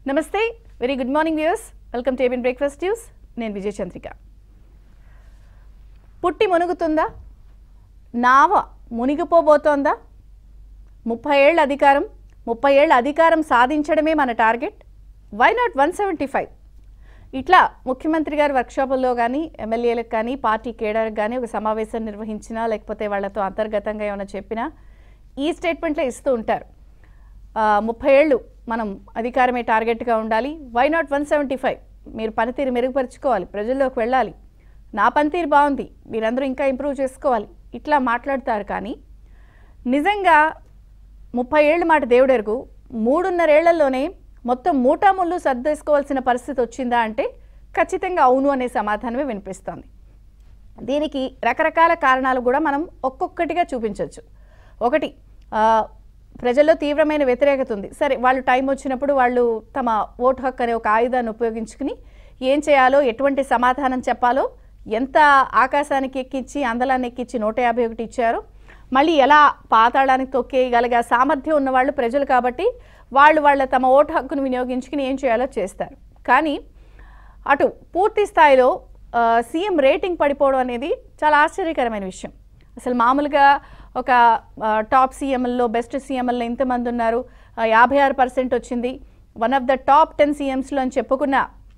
నమస్తే very good morning viewers welcome to ABN breakfast news నేను విజయ చంద్రిక పుట్టి మునుగుతుందా నావ మునిగిపోబోతోందా ముప్పై ఏళ్ళ అధికారం ముప్పై ఏళ్ళ అధికారం సాధించడమే మన target why not one seventy five ఇట్లా ముఖ్యమంత్రి గారి వర్క్షాపుల్లో కానీ ఎమ్మెల్యేలకు కానీ పార్టీ కేడర్కి కానీ ఒక సమావేశం నిర్వహించినా లేకపోతే వాళ్ళతో అంతర్గతంగా ఏమైనా చెప్పినా ఈ స్టేట్మెంట్లే ఇస్తూ ఉంటారు ఆ, ముప్పై ఏళ్ళు మనం అధికారమే టార్గెట్గా ఉండాలి why not one seventy five మీరు పనితీరు మెరుగుపరుచుకోవాలి ప్రజల్లోకి వెళ్ళాలి నా పనితీరు బాగుంది మీరందరూ ఇంకా ఇంప్రూవ్ చేసుకోవాలి ఇట్లా మాట్లాడతారు కానీ నిజంగా ముప్పై ఏళ్ళ మాట దేవుడెరుగు మూడున్నరేళ్లలోనే మొత్తం మూటాముళ్ళు సర్దేసుకోవాల్సిన పరిస్థితి వచ్చిందా అంటే ఖచ్చితంగా అవును అనే సమాధానమే వినిపిస్తోంది దీనికి రకరకాల కారణాలు కూడా మనం ఒక్కొక్కటిగా చూపించవచ్చు ఒకటి ఆ, ప్రజల్లో తీవ్రమైన వ్యతిరేకత ఉంది సరే వాళ్ళు టైం వచ్చినప్పుడు వాళ్ళు తమ ఓటు హక్కు అనే ఒక ఆయుధాన్ని ఉపయోగించుకుని ఏం చేయాలో ఎటువంటి సమాధానం చెప్పాలో ఎంత ఆకాశానికి ఎక్కించి అందలాన్ని ఎక్కించి నూట యాభై ఒకటి ఇచ్చారో మళ్ళీ ఎలా పాతాళానికి తొక్కేయగలిగే సామర్థ్యం ఉన్నవాళ్ళు ప్రజలు కాబట్టి వాళ్ళు వాళ్ళ తమ ఓటు హక్కును వినియోగించుకుని ఏం చేయాలో చేస్తారు కానీ అటు పూర్తి స్థాయిలో ఆ, సీఎం రేటింగ్ పడిపోవడం అనేది చాలా ఆశ్చర్యకరమైన విషయం అసలు మామూలుగా ఒక ఆ, టాప్ సీఎంల్లో బెస్ట్ సీఎంల్లో ఇంతమంది ఉన్నారు ఆ, యాభై ఆరు పర్సెంట్ వచ్చింది one of the top ten సీఎంస్లో అని చెప్పుకున్న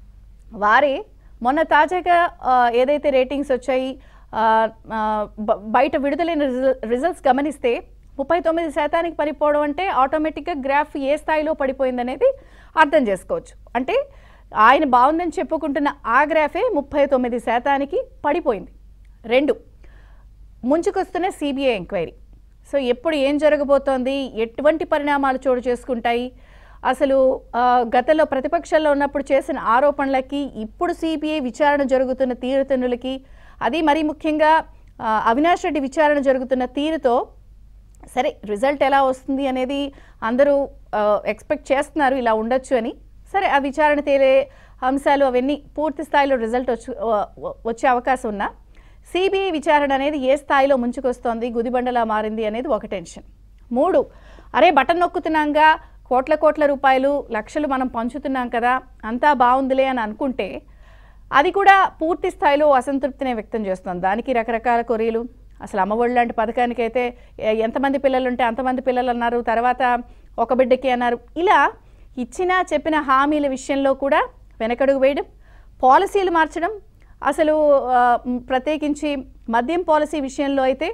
వారే మొన్న తాజాగా ఆ, ఏదైతే రేటింగ్స్ వచ్చాయి ఆ, ఆ, బ- బయట విడుదలైన రిజల్- రిజల్ట్స్ గమనిస్తే ముప్పై తొమ్మిది శాతానికి పడిపోవడం అంటే ఆటోమేటిక్గా గ్రాఫ్ ఏ స్థాయిలో పడిపోయిందనేది అర్థం చేసుకోవచ్చు అంటే ఆయన బాగుందని చెప్పుకుంటున్న ఆ గ్రాఫే ముప్పై తొమ్మిది శాతానికి పడిపోయింది రెండు ముంచుకొస్తున్న సిబిఐ ఎంక్వైరీ సో ఎప్పుడు ఏం జరగబోతోంది ఎటువంటి పరిణామాలు చోటు చేసుకుంటాయి అసలు ఆ, గతంలో ప్రతిపక్షంలో ఉన్నప్పుడు చేసిన ఆరోపణలకి ఇప్పుడు సిబిఐ విచారణ జరుగుతున్న తీరుతెన్నులకి అది మరీ ముఖ్యంగా ఆ, అవినాష్ రెడ్డి విచారణ జరుగుతున్న తీరుతో సరే రిజల్ట్ ఎలా వస్తుంది అనేది అందరూ ఎక్స్పెక్ట్ చేస్తున్నారు ఇలా ఉండొచ్చు అని సరే ఆ విచారణ తేలే అంశాలు అవన్నీ పూర్తి స్థాయిలో రిజల్ట్ వచ్చి వ- వ- వచ్చే అవకాశం ఉన్నా సిబిఐ విచారణ అనేది ఏ స్థాయిలో ముంచుకొస్తోంది గుదిబండలా మారింది అనేది ఒక టెన్షన్ మూడు అరే బటన్ నొక్కుతున్నాంగా కోట్ల కోట్ల రూపాయలు లక్షలు మనం పంచుతున్నాం కదా అంతా బాగుందిలే అని అనుకుంటే అది కూడా పూర్తి స్థాయిలో అసంతృప్తినే వ్యక్తం చేస్తుంది దానికి రకరకాల కొరీలు అసలు అమ్మఒడి లాంటి పథకానికైతే ఎ- ఎంతమంది పిల్లలు ఉంటే అంతమంది పిల్లలు అన్నారు తర్వాత ఒక బిడ్డకి అన్నారు ఇలా ఇచ్చిన చెప్పిన హామీల విషయంలో కూడా వెనకడుగు వేయడం పాలసీలు మార్చడం అసలు ఆ, మ్, ప్రత్యేకించి మద్యం పాలసీ విషయంలో అయితే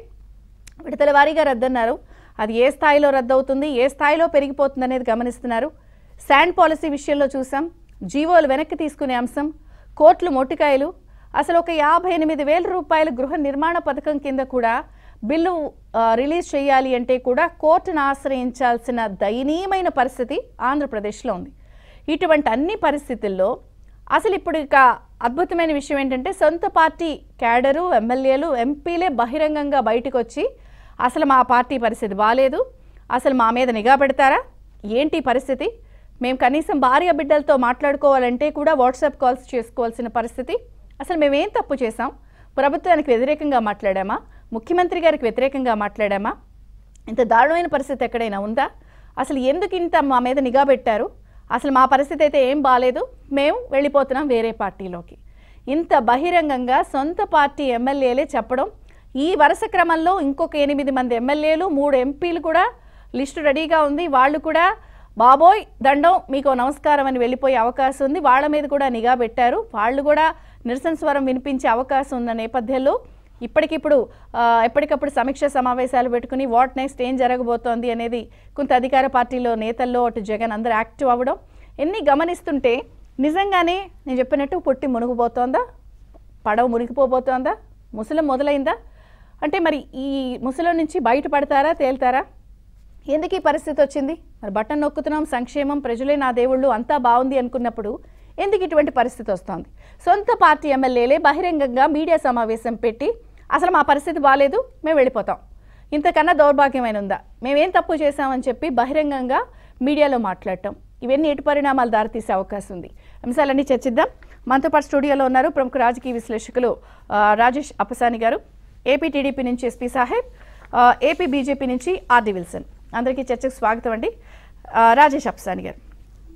విడతల వారీగా రద్దన్నారు అది ఏ స్థాయిలో రద్దవుతుంది ఏ స్థాయిలో పెరిగిపోతుంది అనేది గమనిస్తున్నారు శాండ్ పాలసీ విషయంలో చూసాం జీవోలు వెనక్కి తీసుకునే అంశం కోట్లు మొట్టికాయలు అసలు ఒక యాభై ఎనిమిది వేల రూపాయల గృహ నిర్మాణ పథకం కింద కూడా బిల్లు ఆ, రిలీజ్ చేయాలి అంటే కూడా కోర్టును ఆశ్రయించాల్సిన దయనీయమైన పరిస్థితి ఆంధ్రప్రదేశ్లో ఉంది ఇటువంటి అన్ని పరిస్థితుల్లో అసలు ఇప్పుడు ఇక అద్భుతమైన విషయం ఏంటంటే సొంత పార్టీ క్యాడరు ఎమ్మెల్యేలు ఎంపీలే బహిరంగంగా బయటకు వచ్చి అసలు మా పార్టీ పరిస్థితి బాగాలేదు అసలు మా మీద నిఘా పెడతారా ఏంటి పరిస్థితి మేము కనీసం భార్య బిడ్డలతో మాట్లాడుకోవాలంటే కూడా వాట్సాప్ కాల్స్ చేసుకోవాల్సిన పరిస్థితి అసలు మేమేం తప్పు చేశాం ప్రభుత్వానికి వ్యతిరేకంగా మాట్లాడామా ముఖ్యమంత్రి గారికి వ్యతిరేకంగా మాట్లాడామా ఇంత దారుణమైన పరిస్థితి ఎక్కడైనా ఉందా అసలు ఎందుకు ఇంత మా మీద నిఘా పెట్టారు అసలు మా పరిస్థితి అయితే ఏం బాగాలేదు మేము వెళ్ళిపోతున్నాం వేరే పార్టీలోకి ఇంత బహిరంగంగా సొంత పార్టీ ఎమ్మెల్యేలే చెప్పడం ఈ వరుస క్రమంలో ఇంకొక ఎనిమిది మంది ఎమ్మెల్యేలు మూడు ఎంపీలు కూడా లిస్టు రెడీగా ఉంది వాళ్ళు కూడా బాబోయ్ దండం మీకు నమస్కారం అని వెళ్ళిపోయే అవకాశం ఉంది వాళ్ళ మీద కూడా నిఘా పెట్టారు వాళ్ళు కూడా నిరసన స్వరం వినిపించే అవకాశం ఉన్న నేపథ్యంలో ఇప్పటికిప్పుడు ఆ, ఎప్పటికప్పుడు సమీక్ష సమావేశాలు పెట్టుకుని వాట్ నెక్స్ట్ ఏం జరగబోతోంది అనేది కొంత అధికార పార్టీలో నేతల్లో అటు జగన్ అందరూ యాక్టివ్ అవ్వడం ఎన్ని గమనిస్తుంటే నిజంగానే నేను చెప్పినట్టు పుట్టి మునిగిపోతోందా పడవ మునిగిపోబోతోందా ముసలం మొదలైందా అంటే మరి ఈ ముసలం నుంచి బయటపడతారా తేల్తారా ఎందుకు ఈ పరిస్థితి వచ్చింది మరి బటన్ నొక్కుతున్నాం సంక్షేమం ప్రజలే నా దేవుళ్ళు అంతా బాగుంది అనుకున్నప్పుడు ఎందుకు ఇటువంటి పరిస్థితి వస్తోంది సొంత పార్టీ ఎమ్మెల్యేలే బహిరంగంగా మీడియా సమావేశం పెట్టి అసలు మా పరిస్థితి బాగాలేదు మేము వెళ్ళిపోతాం ఇంతకన్నా దౌర్భాగ్యమైన ఉందా మేమేం తప్పు చేశామని చెప్పి బహిరంగంగా మీడియాలో మాట్లాడటం ఇవన్నీ ఎటు పరిణామాలు దారితీసే అవకాశం ఉంది అంశాలన్నీ చర్చిద్దాం మనతో పాటు స్టూడియోలో ఉన్నారు ప్రముఖ రాజకీయ విశ్లేషకులు ఆ, రాజేష్ అప్పసాని గారు ఏపీ టీడీపీ నుంచి ఎస్పీ సాహెబ్ ఆ, ఏపీ బీజేపీ నుంచి ఆర్డి విల్సన్ అందరికీ చర్చకు స్వాగతం అండి ఆ, రాజేష్ అప్సాని గారు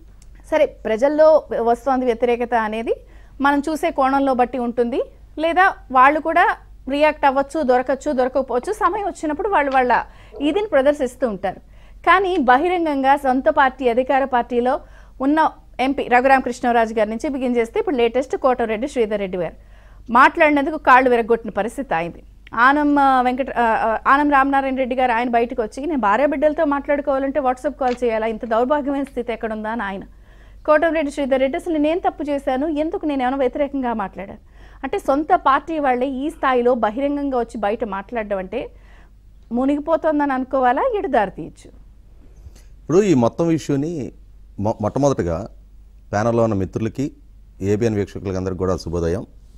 సరే ప్రజల్లో వస్తోంది వ్యతిరేకత అనేది మనం చూసే కోణంలో బట్టి ఉంటుంది లేదా వాళ్ళు కూడా రియాక్ట్ అవ్వచ్చు దొరకచ్చు దొరకకపోవచ్చు సమయం వచ్చినప్పుడు వాళ్ళు వాళ్ళ ఇదిని ప్రదర్శిస్తూ ఉంటారు కానీ బహిరంగంగా సొంత పార్టీ అధికార పార్టీలో ఉన్న ఎంపీ రఘురామకృష్ణరాజు గారి నుంచి బిగిన్ చేస్తే ఇప్పుడు లేటెస్ట్ కోటరెడ్డి శ్రీధర్ రెడ్డి గారు మాట్లాడినందుకు కాళ్ళు విరగొట్టిన పరిస్థితి అయింది ఆనం ఆ, వెంకట ఆ, ఆ, ఆనం రామనారాయణ రెడ్డి గారు ఆయన బయటకు వచ్చి నేను భార్య బిడ్డలతో మాట్లాడుకోవాలంటే వాట్సాప్ కాల్ చేయాలా ఇంత దౌర్భాగ్యమైన స్థితి ఎక్కడుందా అని ఆయన కోటమిరెడ్డి శ్రీధర్ రెడ్డి అసలు నేను తప్పు చేశాను ఎందుకు నేను ఏమైనా వ్యతిరేకంగా మాట్లాడాను అంటే సొంత పార్టీ వాళ్ళే ఈ స్థాయిలో బహిరంగంగా వచ్చి బయట మాట్లాడడం అంటే మునిగిపోతుందని అనుకోవాలా ఎటు దారి తీయచ్చు ఇప్పుడు ఈ మొత్తం ఇష్యూని మొ- మొట్టమొదటిగా ప్యానల్లో ఉన్న మిత్రులకి ఏబిఎన్ వీక్షకులకి అందరికి కూడా శుభోదయం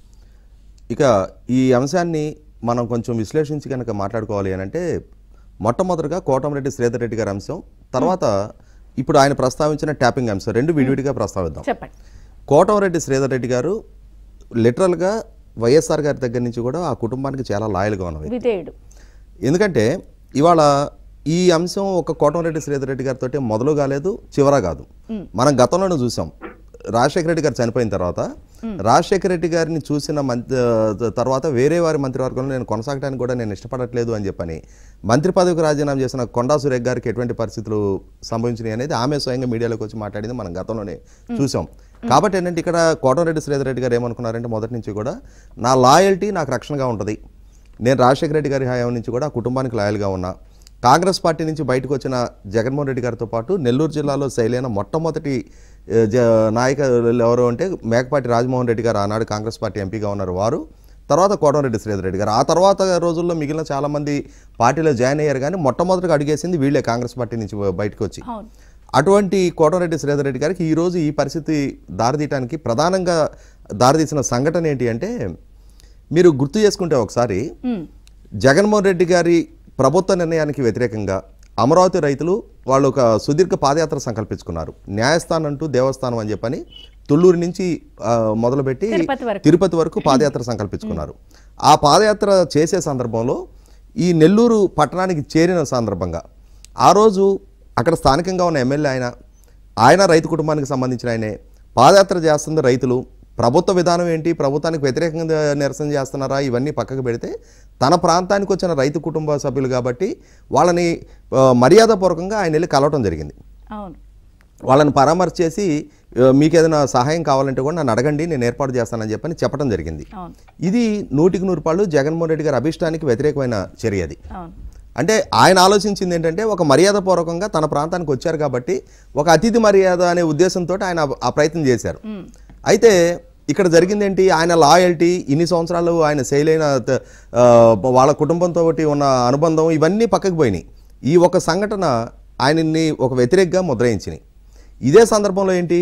ఇక ఈ అంశాన్ని మనం కొంచెం విశ్లేషించి కనుక మాట్లాడుకోవాలి అని అంటే మొట్టమొదటిగా కోటమిరెడ్డి శ్రీధర్ రెడ్డి గారి అంశం తర్వాత ఇప్పుడు ఆయన ప్రస్తావించిన ట్యాపింగ్ అంశం రెండు విడివిడిగా ప్రస్తావిద్దాం చెప్పండి కోటమిరెడ్డి శ్రీధర్ రెడ్డి గారు లిటరల్గా వైఎస్ఆర్ గారి దగ్గర నుంచి కూడా ఆ కుటుంబానికి చాలా లాయల్గా ఉన్నవి విధేయుడు ఎందుకంటే ఇవాళ ఈ అంశం ఒక కోటమిరెడ్డి శ్రీధర్ రెడ్డి గారితో మొదలు కాలేదు చివర కాదు మనం గతంలోనే చూసాం రాజశేఖర రెడ్డి గారు చనిపోయిన తర్వాత రాజశేఖర రెడ్డి గారిని చూసిన మంత్రి తర్వాత వేరే వారి మంత్రివర్గంలో నేను కొనసాగడానికి కూడా నేను ఇష్టపడట్లేదు అని చెప్పని మంత్రి పదవికి రాజీనామా చేసిన కొండా సురేఖ్ గారికి ఎటువంటి పరిస్థితులు సంభవించినాయి అనేది ఆమె స్వయంగా మీడియాలోకి వచ్చి మాట్లాడింది మనం గతంలోనే చూసాం కాబట్టి ఏంటంటే ఇక్కడ కోటమిరెడ్డి శ్రీధర్ రెడ్డి గారు ఏమనుకున్నారంటే మొదటి నుంచి కూడా నా లాయల్టీ నాకు రక్షణగా ఉంటుంది నేను రాజశేఖర రెడ్డి గారి హయాం నుంచి కూడా ఆ కుటుంబానికి లాయల్గా ఉన్నా కాంగ్రెస్ పార్టీ నుంచి బయటకు వచ్చిన జగన్మోహన్ రెడ్డి గారితో పాటు నెల్లూరు జిల్లాలో శైలైన మొట్టమొదటి ఏ, జ నాయకులు ఎవరు అంటే మేకపాటి రాజమోహన్ రెడ్డి గారు ఆనాడు కాంగ్రెస్ పార్టీ ఎంపీగా ఉన్నారు వారు తర్వాత కోటమిరెడ్డి శ్రీధర్ రెడ్డి గారు ఆ తర్వాత రోజుల్లో మిగిలిన చాలామంది పార్టీలో జాయిన్ అయ్యారు కానీ మొట్టమొదటిగా అడిగేసింది వీళ్ళే కాంగ్రెస్ పార్టీ నుంచి బయటకు వచ్చి అవును అటువంటి కోటమిరెడ్డి శ్రీధర్ రెడ్డి గారికి ఈరోజు ఈ పరిస్థితి దారితీయటానికి ప్రధానంగా దారితీసిన సంఘటన ఏంటి అంటే మీరు గుర్తు చేసుకుంటే ఒకసారి ఉమ్, జగన్మోహన్ రెడ్డి గారి ప్రభుత్వ నిర్ణయానికి వ్యతిరేకంగా అమరావతి రైతులు వాళ్ళు ఒక సుదీర్ఘ పాదయాత్ర సంకల్పించుకున్నారు న్యాయస్థానం అంటూ దేవస్థానం అని చెప్పని తుళ్ళూరు నుంచి ఆ, మొదలుపెట్టి తిరుపతి వరకు. తిరుపతి వరకు పాదయాత్ర సంకల్పించుకున్నారు ఆ పాదయాత్ర చేసే సందర్భంలో ఈ నెల్లూరు పట్టణానికి చేరిన సందర్భంగా ఆ రోజు అక్కడ స్థానికంగా ఉన్న ఎమ్మెల్యే ఆయన ఆయన రైతు కుటుంబానికి సంబంధించిన ఆయనే పాదయాత్ర చేస్తుంది రైతులు ప్రభుత్వ విధానం ఏంటి ప్రభుత్వానికి వ్యతిరేకంగా నిరసన చేస్తున్నారా ఇవన్నీ పక్కకు పెడితే తన ప్రాంతానికి వచ్చిన రైతు కుటుంబ సభ్యులు కాబట్టి వాళ్ళని ఆ, మర్యాదపూర్వకంగా ఆయన వెళ్ళి కలవటం జరిగింది అవును వాళ్ళని పరామర్శ చేసి "ఆ, మీకు ఏదైనా సహాయం కావాలంటే కూడా నన్ను అడగండి నేను ఏర్పాటు చేస్తానని చెప్పని చెప్పడం జరిగింది అవును ఇది నూటికి నూరు పాళ్ళు జగన్మోహన్ రెడ్డి గారి అభిష్టానికి వ్యతిరేకమైన చర్య అది అవును అంటే ఆయన ఆలోచించింది ఏంటంటే ఒక మర్యాదపూర్వకంగా తన ప్రాంతానికి వచ్చారు కాబట్టి ఒక అతిథి మర్యాద అనే ఉద్దేశంతో ఆయన ఆ ప్రయత్నం చేశారు ఉమ్, అయితే ఇక్కడ జరిగిందేంటి ఆయన లాయల్టీ ఇన్ని సంవత్సరాలు ఆయన శైలైన త- ఆ, వాళ్ళ కుటుంబంతో ఉన్న అనుబంధం ఇవన్నీ పక్కకు పోయినాయి ఈ ఒక సంఘటన ఆయనని ఒక వ్యతిరేకంగా ముద్రయించినాయి ఇదే సందర్భంలో ఏంటి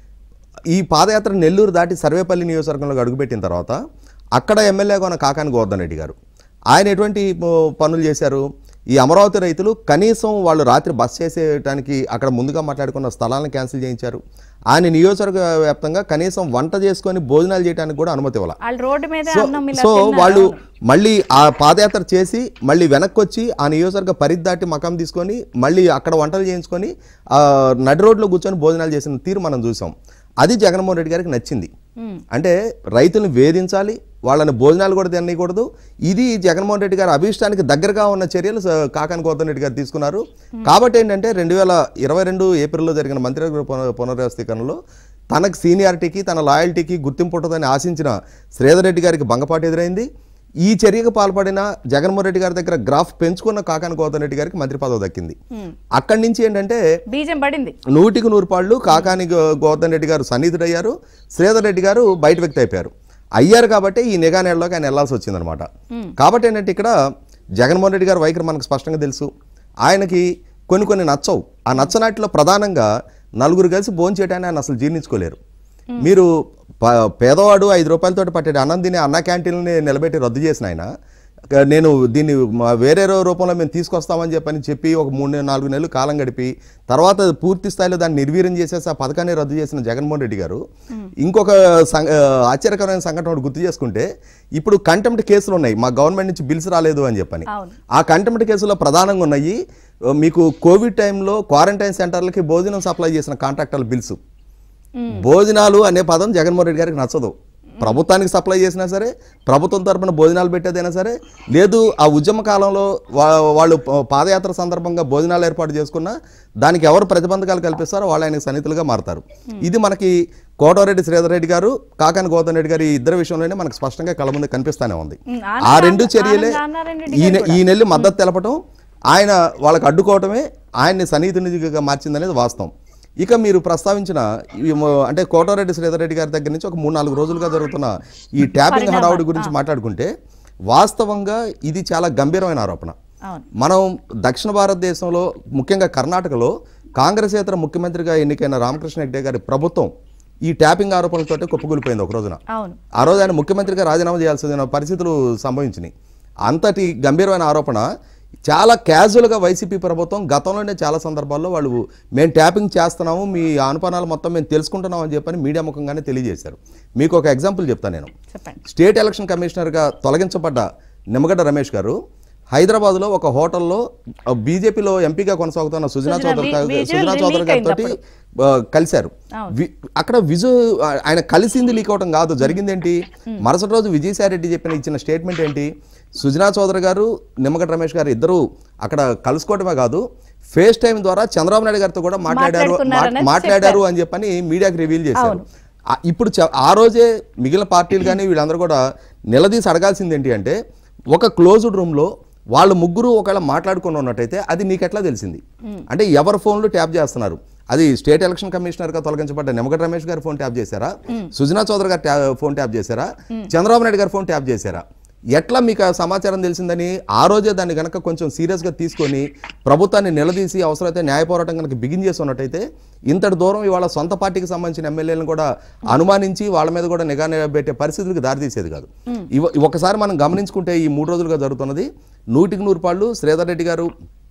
ఈ పాదయాత్ర నెల్లూరు దాటి సర్వేపల్లి నియోజకవర్గంలోకి అడుగుపెట్టిన తర్వాత అక్కడ ఎమ్మెల్యేగా ఉన్న కాకాని గోవర్ధన్ రెడ్డి గారు ఆయన ఎటువంటి ప- పనులు చేశారు ఈ అమరావతి రైతులు కనీసం వాళ్ళు రాత్రి బస్ చేసేయడానికి అక్కడ ముందుగా మాట్లాడుకున్న స్థలాలను క్యాన్సిల్ చేయించారు ఆయన నియోజకవర్గ వ్యాప్తంగా కనీసం వంట చేసుకొని భోజనాలు చేయడానికి కూడా అనుమతి ఇవ్వాలి వాళ్ళు రోడ్డు మీద సో అన్నం ఇలా సో తిన్నారు. వాళ్ళు మళ్ళీ ఆ పాదయాత్ర చేసి మళ్ళీ వెనక్కి వచ్చి ఆ నియోజకవర్గ పరిధి దాటి మకం తీసుకొని మళ్ళీ అక్కడ వంటలు చేయించుకొని ఆ, నడి రోడ్లో కూర్చొని భోజనాలు చేసిన తీరు మనం చూసాం అది జగన్మోహన్ రెడ్డి గారికి నచ్చింది ఉమ్, అంటే రైతులను వేధించాలి వాళ్ళని భోజనాలు కూడా తినకూడదు ఇది జగన్మోహన్ రెడ్డి గారి అభీష్టానికి దగ్గరగా ఉన్న చర్యలు స- కాకాని గౌతమ్ రెడ్డి గారు తీసుకున్నారు కాబట్టి ఏంటంటే రెండు వేల ఇరవై రెండు ఏప్రిల్లో జరిగిన మంత్రివర్గ పున- పునర్వ్యవస్థీకరణలో తనకు సీనియారిటీకి తన లాయల్టీకి గుర్తింపు ఉంటుందని ఆశించిన శ్రీధర్ రెడ్డి గారికి భంగపాటు ఎదురైంది ఈ చర్యకు పాల్పడిన జగన్మోహన్ రెడ్డి గారి దగ్గర గ్రాఫ్ పెంచుకున్న కాకాని గౌతమ్ రెడ్డి గారికి మంత్రి పదవి దక్కింది ఉమ్. అక్కడి నుంచి ఏంటంటే బీజం పడింది నూటికి నూరు పాళ్ళు కాకాని గో- గోవర్ధన్ రెడ్డి గారు సన్నిధుడయ్యారు శ్రీధర్ రెడ్డి గారు బయట వ్యక్తి అయిపోయారు అయ్యారు కాబట్టి ఈ నిఘా నెలలోకి ఆయన వెళ్లాల్సి వచ్చిందనమాట కాబట్టి ఏంటంటే ఇక్కడ జగన్మోహన్ రెడ్డి గారు వైఖరి మనకు స్పష్టంగా తెలుసు ఆయనకి కొన్ని కొన్ని నచ్చవు ఆ నచ్చనాటిలో ప్రధానంగా నలుగురు కలిసి భోంచేయటాన్ని ఆయన అసలు జీర్ణించుకోలేరు మీరు ప- పేదవాడు ఐదు రూపాయలతో పట్టే అన్నం తినే అన్న క్యాంటీన్ని నిలబెట్టి రద్దు చేసిన ఆయన క- నేను దీన్ని మా వేరే రూ- రూపంలో మేము తీసుకొస్తామని చెప్పని చెప్పి ఒక మూడు నె- నాలుగు నెలలు కాలం గడిపి తర్వాత పూర్తి స్థాయిలో దాన్ని నిర్వీర్యం చేసేసి ఆ పథకాన్ని రద్దు చేసిన జగన్మోహన్ రెడ్డి గారు ఇంకొక సం- ఆ, ఆశ్చర్యకరమైన సంఘటన ఒకటి గుర్తు చేసుకుంటే ఇప్పుడు కంటెంప్ట్ కేసులు ఉన్నాయి మా గవర్నమెంట్ నుంచి బిల్స్ రాలేదు అని చెప్పని అవును ఆ కంటెంప్ట్ కేసులో ప్రధానంగా ఉన్నాయి ఆ, మీకు కోవిడ్ టైంలో క్వారంటైన్ సెంటర్లకి భోజనం సప్లై చేసిన కాంట్రాక్టర్ల బిల్స్ భోజనాలు అనే పదం జగన్మోహన్ రెడ్డి గారికి నచ్చదు ప్రభుత్వానికి సప్లై చేసినా సరే ప్రభుత్వం తరపున భోజనాలు పెట్టేదైనా సరే లేదు ఆ ఉద్యమ కాలంలో వా- వాళ్ళు ప- పాదయాత్ర సందర్భంగా భోజనాలు ఏర్పాటు చేసుకున్నా దానికి ఎవరు ప్రతిబంధకాలు కల్పిస్తారో వాళ్ళు ఆయనకు సన్నిహితులుగా మారతారు ఇది మనకి కోటరెడ్డి శ్రీధర్ రెడ్డి గారు కాకాని గౌతమ్ రెడ్డి గారు ఈ ఇద్దరు విషయంలోనే మనకు స్పష్టంగా కళ్ళ ముందు కనిపిస్తానే ఉంది ఉమ్, ఆ రెండు చర్యలే ఆనంద్ రామనారాయణ రెడ్డి ఈయన ఈ నెల్లి మద్దతు తెలపటం ఆయన వాళ్ళకి అడ్డుకోవటమే ఆయన్ని సన్నిహితునిగా మార్చిందనేది వాస్తవం ఇక మీరు ప్రస్తావించిన ఈ మొ- అంటే కోటారెడ్డి శ్రీధర్ రెడ్డి గారి దగ్గర నుంచి ఒక మూడు నాలుగు రోజులుగా జరుగుతున్న ఈ ట్యాపింగ్ హడావుడి గురించి మాట్లాడుకుంటే వాస్తవంగా ఇది చాలా గంభీరమైన ఆరోపణ అవును మనం దక్షిణ భారతదేశంలో ముఖ్యంగా కర్ణాటకలో కాంగ్రెసేతర ముఖ్యమంత్రిగా ఎన్నికైన రామకృష్ణ హెగ్డే గారి ప్రభుత్వం ఈ ట్యాపింగ్ ఆరోపణలతోటే కుప్పకూలిపోయింది ఒక రోజున అవును ఆ రోజు ఆయన ముఖ్యమంత్రిగా రాజీనామా చేయాల్సిన పరిస్థితులు సంభవించినాయి అంతటి గంభీరమైన ఆరోపణ చాలా క్యాజువల్గా వైసీపీ ప్రభుత్వం గతంలోనే చాలా సందర్భాల్లో వాళ్ళు మేము ట్యాపింగ్ చేస్తున్నాము మీ అనుపానాలు మొత్తం మేము తెలుసుకుంటున్నాం అని చెప్పని మీడియా ముఖంగానే తెలియజేశారు మీకు ఒక ఎగ్జాంపుల్ చెప్తాను నేను చెప్పండి స్టేట్ ఎలక్షన్ కమిషనర్గా తొలగించబడ్డ నిమ్మగడ్డ రమేష్ గారు హైదరాబాద్లో ఒక హోటల్లో బీజేపీలో ఎంపీగా కొనసాగుతున్న సుజనా సుజనా చౌదరి వి- గారు- విజువల్ సుజనా చౌదరి లీక్ గారితో అయింది కలిశారు వి- అక్కడ విజు ఆయన కలిసింది లీక్ అవటం కాదు జరిగింది ఏంటి మరుసటి రోజు విజయసాయి రెడ్డి చెప్పిన ఇచ్చిన స్టేట్మెంట్ ఏంటి సుజనా చౌదరి గారు నిమ్మగడ్డ రమేష్ గారు ఇద్దరు అక్కడ కలుసుకోవడమే కాదు ఫేస్ టైం ద్వారా చంద్రబాబు నాయుడు గారితో కూడా మాట్లాడారు మాట్లాడుకున్నారనేది మా- మాట్లాడారు అని చెప్పని మీడియాకి రివీల్ చేశారు ఆ- ఇప్పుడు చ- ఆ రోజే మిగిలిన పార్టీలు కానీ వీళ్ళందరూ కూడా నిలదీసి అడగాల్సింది ఏంటి అంటే ఒక క్లోజ్డ్ రూమ్లో వాళ్ళు ముగ్గురు ఒకవేళ మాట్లాడుకుని ఉన్నట్టయితే అది నీకు ఎట్లా తెలిసింది అంటే ఎవరి ఫోన్లు ట్యాప్ చేస్తున్నారు అది స్టేట్ ఎలక్షన్ కమిషనర్గా తొలగించబడ్డ నిమ్మగడ్డ రమేష్ గారి ఫోన్ ట్యాప్ చేశారా సుజనా చౌదరి గారు ట్యా- ఫోన్ ట్యాప్ చేశారా చంద్రబాబు నాయుడు గారి ఫోన్ ట్యాప్ చేశారా ఎట్లా మీకు ఆ సమాచారం తెలిసిందని ఆ రోజే దాన్ని కనుక కొంచెం సీరియస్గా తీసుకొని ప్రభుత్వాన్ని నిలదీసి అవసరమైతే న్యాయ పోరాటం కనుక బిగిన్ చేసి ఉన్నట్టయితే ఇంతటి దూరం ఇవాళ సొంత పార్టీకి సంబంధించిన ఎమ్మెల్యేలను కూడా అనుమానించి వాళ్ళ మీద కూడా నిఘా పెట్టే పరిస్థితులకు దారితీసేది కాదు ఇవ ఒకసారి మనం గమనించుకుంటే ఈ మూడు రోజులుగా జరుగుతున్నది నూటికి నూరు పాళ్ళు శ్రీధర్ రెడ్డి గారు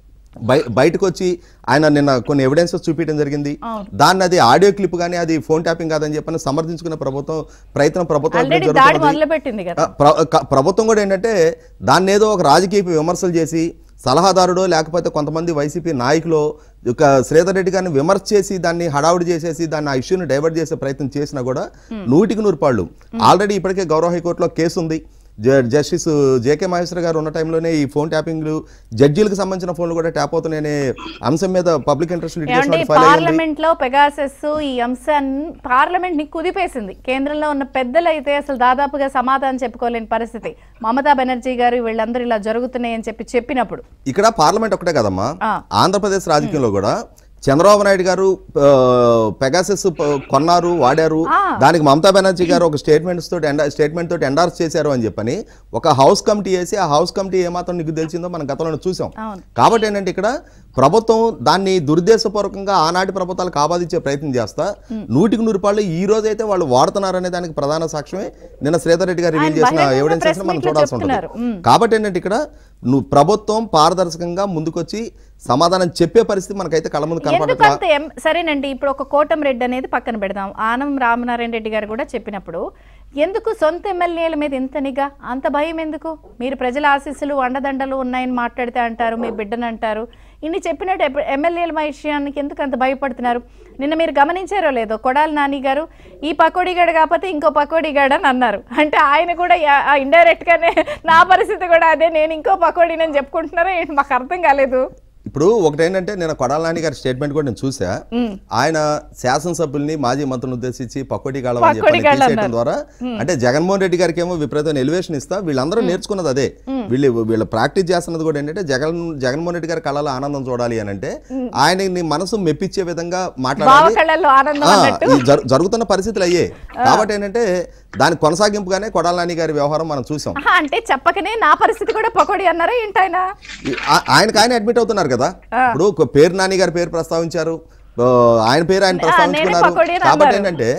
బయ బయటకు వచ్చి ఆయన నిన్న కొన్ని ఎవిడెన్సెస్ చూపించడం జరిగింది అవును. దాన్ని అది ఆడియో క్లిప్ కానీ అది ఫోన్ ట్యాపింగ్ కాదని చెప్పని సమర్థించుకునే ప్రభుత్వం ప్రయత్నం ప్రభుత్వం వైపు ఆల్రెడీ నుంచి దాడి జరుగుతున్నది. మొదలు పెట్టింది కదా ఆ, ప్ర- క- ప్రభుత్వం కూడా ఏంటంటే దాన్ని ఏదో ఒక రాజకీయ విమర్శలు చేసి సలహాదారుడో లేకపోతే కొంతమంది వైసీపీ నాయకులు ఒక శ్రీధర్ రెడ్డి గారిని విమర్శ చేసి దాన్ని హడావుడి చేసేసి దాన్ని ఆ ఇష్యూని డైవర్ట్ చేసే ప్రయత్నం చేసినా కూడా నూటికి నూరు పాళ్ళు ఆల్రెడీ ఇప్పటికే గౌరవ హైకోర్టులో కేసు ఉంది జ- జస్టిస్ జేకే మహేశ్వర గారు ఉన్న టైంలోనే ఈ ఫోన్ ట్యాపింగ్లు జడ్జీలకు సంబంధించిన ఫోన్లు కూడా ట్యాప్ అవుతున్నాయనే అంశం మీద పబ్లిక్ ఇంట్రెస్ట్ ఏమండి లిటిగేషన్ ఫైల్ అయ్యింది పార్లమెంట్ లో పెగాసెస్ ఈ అంశాన్ని పార్లమెంట్ ని కుదిపేసింది కేంద్రంలో ఉన్న పెద్దలు అయితే అసలు దాదాపుగా సమాధానం చెప్పుకోలేని పరిస్థితి మమతా బెనర్జీ గారు వీళ్ళందరూ ఇలా జరుగుతున్నాయి అని చెప్పి చెప్పినప్పుడు ఇక్కడ పార్లమెంట్ ఒకటే కదమ్మా ఆ. ఆంధ్రప్రదేశ్ రాజకీయంలో కూడా చంద్రబాబు నాయుడు గారు ఆ, పెగాసెస్ ప- కొన్నారు వాడారు ఆ. దానికి మమతా బెనర్జీ గారు ఒక స్టేట్మెంట్స్ తోటి ఎండా స్టేట్మెంట్ తోటి ఎండార్స్ చేశారు అని చెప్పని ఒక హౌస్ కమిటీ వేసి ఆ హౌస్ కమిటీ ఏమాత్రం నీకు తెలిసిందో మనం గతంలో చూసాం అవును కాబట్టి ఏంటంటే ఇక్కడ ప్రభుత్వం దాన్ని దురుద్దేశపూర్వకంగా ఆనాటి ప్రభుత్వాలకు ఆపాదించే ప్రయత్నం చేస్తా నూటికి నూరు పాళ్ళు ఈ రోజు అయితే వాళ్ళు వాడుతున్నారనే దానికి ప్రధాన సాక్ష్యమే నిన్న శ్రీధర్ రెడ్డి గారు రివీల్ ఆయన చేసిన బహిరంగంగా ఎవిడెన్సెస్ press మనం meet లో చూడాల్సి చెప్తున్నారు. ఉంటుంది మ్. కాబట్టి ఏంటంటే ఇక్కడ నువ్వు ప్రభుత్వం పారదర్శకంగా ముందుకొచ్చి సమాధానం చెప్పే పరిస్థితి మనకైతే కళ్ళ ముందు కనపడట్లా ఎందుకంత ఎం- సరేనండి ఇప్పుడు ఒక కోటం రెడ్డి అనేది పక్కన పెడదాం ఆనం రామనారాయణ రెడ్డి గారు కూడా చెప్పినప్పుడు ఎందుకు సొంత ఎమ్మెల్యేల మీద ఇంత నిఘా అంత భయం ఎందుకు మీరు ప్రజల ఆశీస్సులు అండదండలు ఉన్నాయని మాట్లాడితే అంటారు మీ బిడ్డను అంటారు ఇన్ని చెప్పినట్టు ఎప్ప- ఎమ్మెల్యేల విషయానికి ఎందుకు అంత భయపడుతున్నారు నిన్న మీరు గమనించారో లేదో కొడాలి నాని గారు ఈ పకోడీగాడు కాకపోతే ఇంకో పకోడీగాడు అని అన్నారు అంటే ఆయన కూడా ఇండైరెక్ట్ గానే నా పరిస్థితి కూడా అదే నేను ఇంకో పకోడీనని చెప్పుకుంటున్నారో ఏంటి మాకు అర్థం కాలేదు ఇప్పుడు ఒకటేంటంటే నేను కొడాల నాని గారి స్టేట్మెంట్ కూడా నేను చూసా ఆయన శాసనసభ్యుల్ని మాజీ మంత్రులను ఉద్దేశించి పకోడీ కాలం అని చెప్పని పకోడీ గాళ్ళు తీసేయడం ద్వారా అంటే జగన్మోహన్ రెడ్డి గారికి ఏమో విపరీతమైన ఎలివేషన్ ఇస్తా వీళ్ళందరూ నేర్చుకున్నది అదే వీళ్ళు వీళ్ళు ప్రాక్టీస్ చేస్తున్నది కూడా ఏంటంటే జగన్ జగన్మోహన్ రెడ్డి గారి కళలో ఆనందం చూడాలి అని అంటే ఆయన నీ మనసు మెప్పించే విధంగా బావ మాట్లాడాలి కళ్ళల్లో ఆనందం ఆ, అన్నట్టు ఈ జరు- జరుగుతున్న పరిస్థితులు అయ్యే కాబట్టి ఏంటంటే దాని కొనసాగింపుగానే కొడాల నాని గారి వ్యవహారం మనం చూసాం ఆహా, అంటే చెప్పకనే నా పరిస్థితి కూడా పకోడీ అన్నారా ఏంటైనా ఈ- ఆ- ఆయనకు ఆయన అడ్మిట్ అవుతున్నారు కదా ఇప్పుడు ఒక పేరు నాని గారి పేరు ప్రస్తావించారు ఆ, ఆయన పేరు ఆయన నేనే ప్రస్తావించుకున్నారు పకోడీ అని కాబట్టి అన్నారు. ఏంటంటే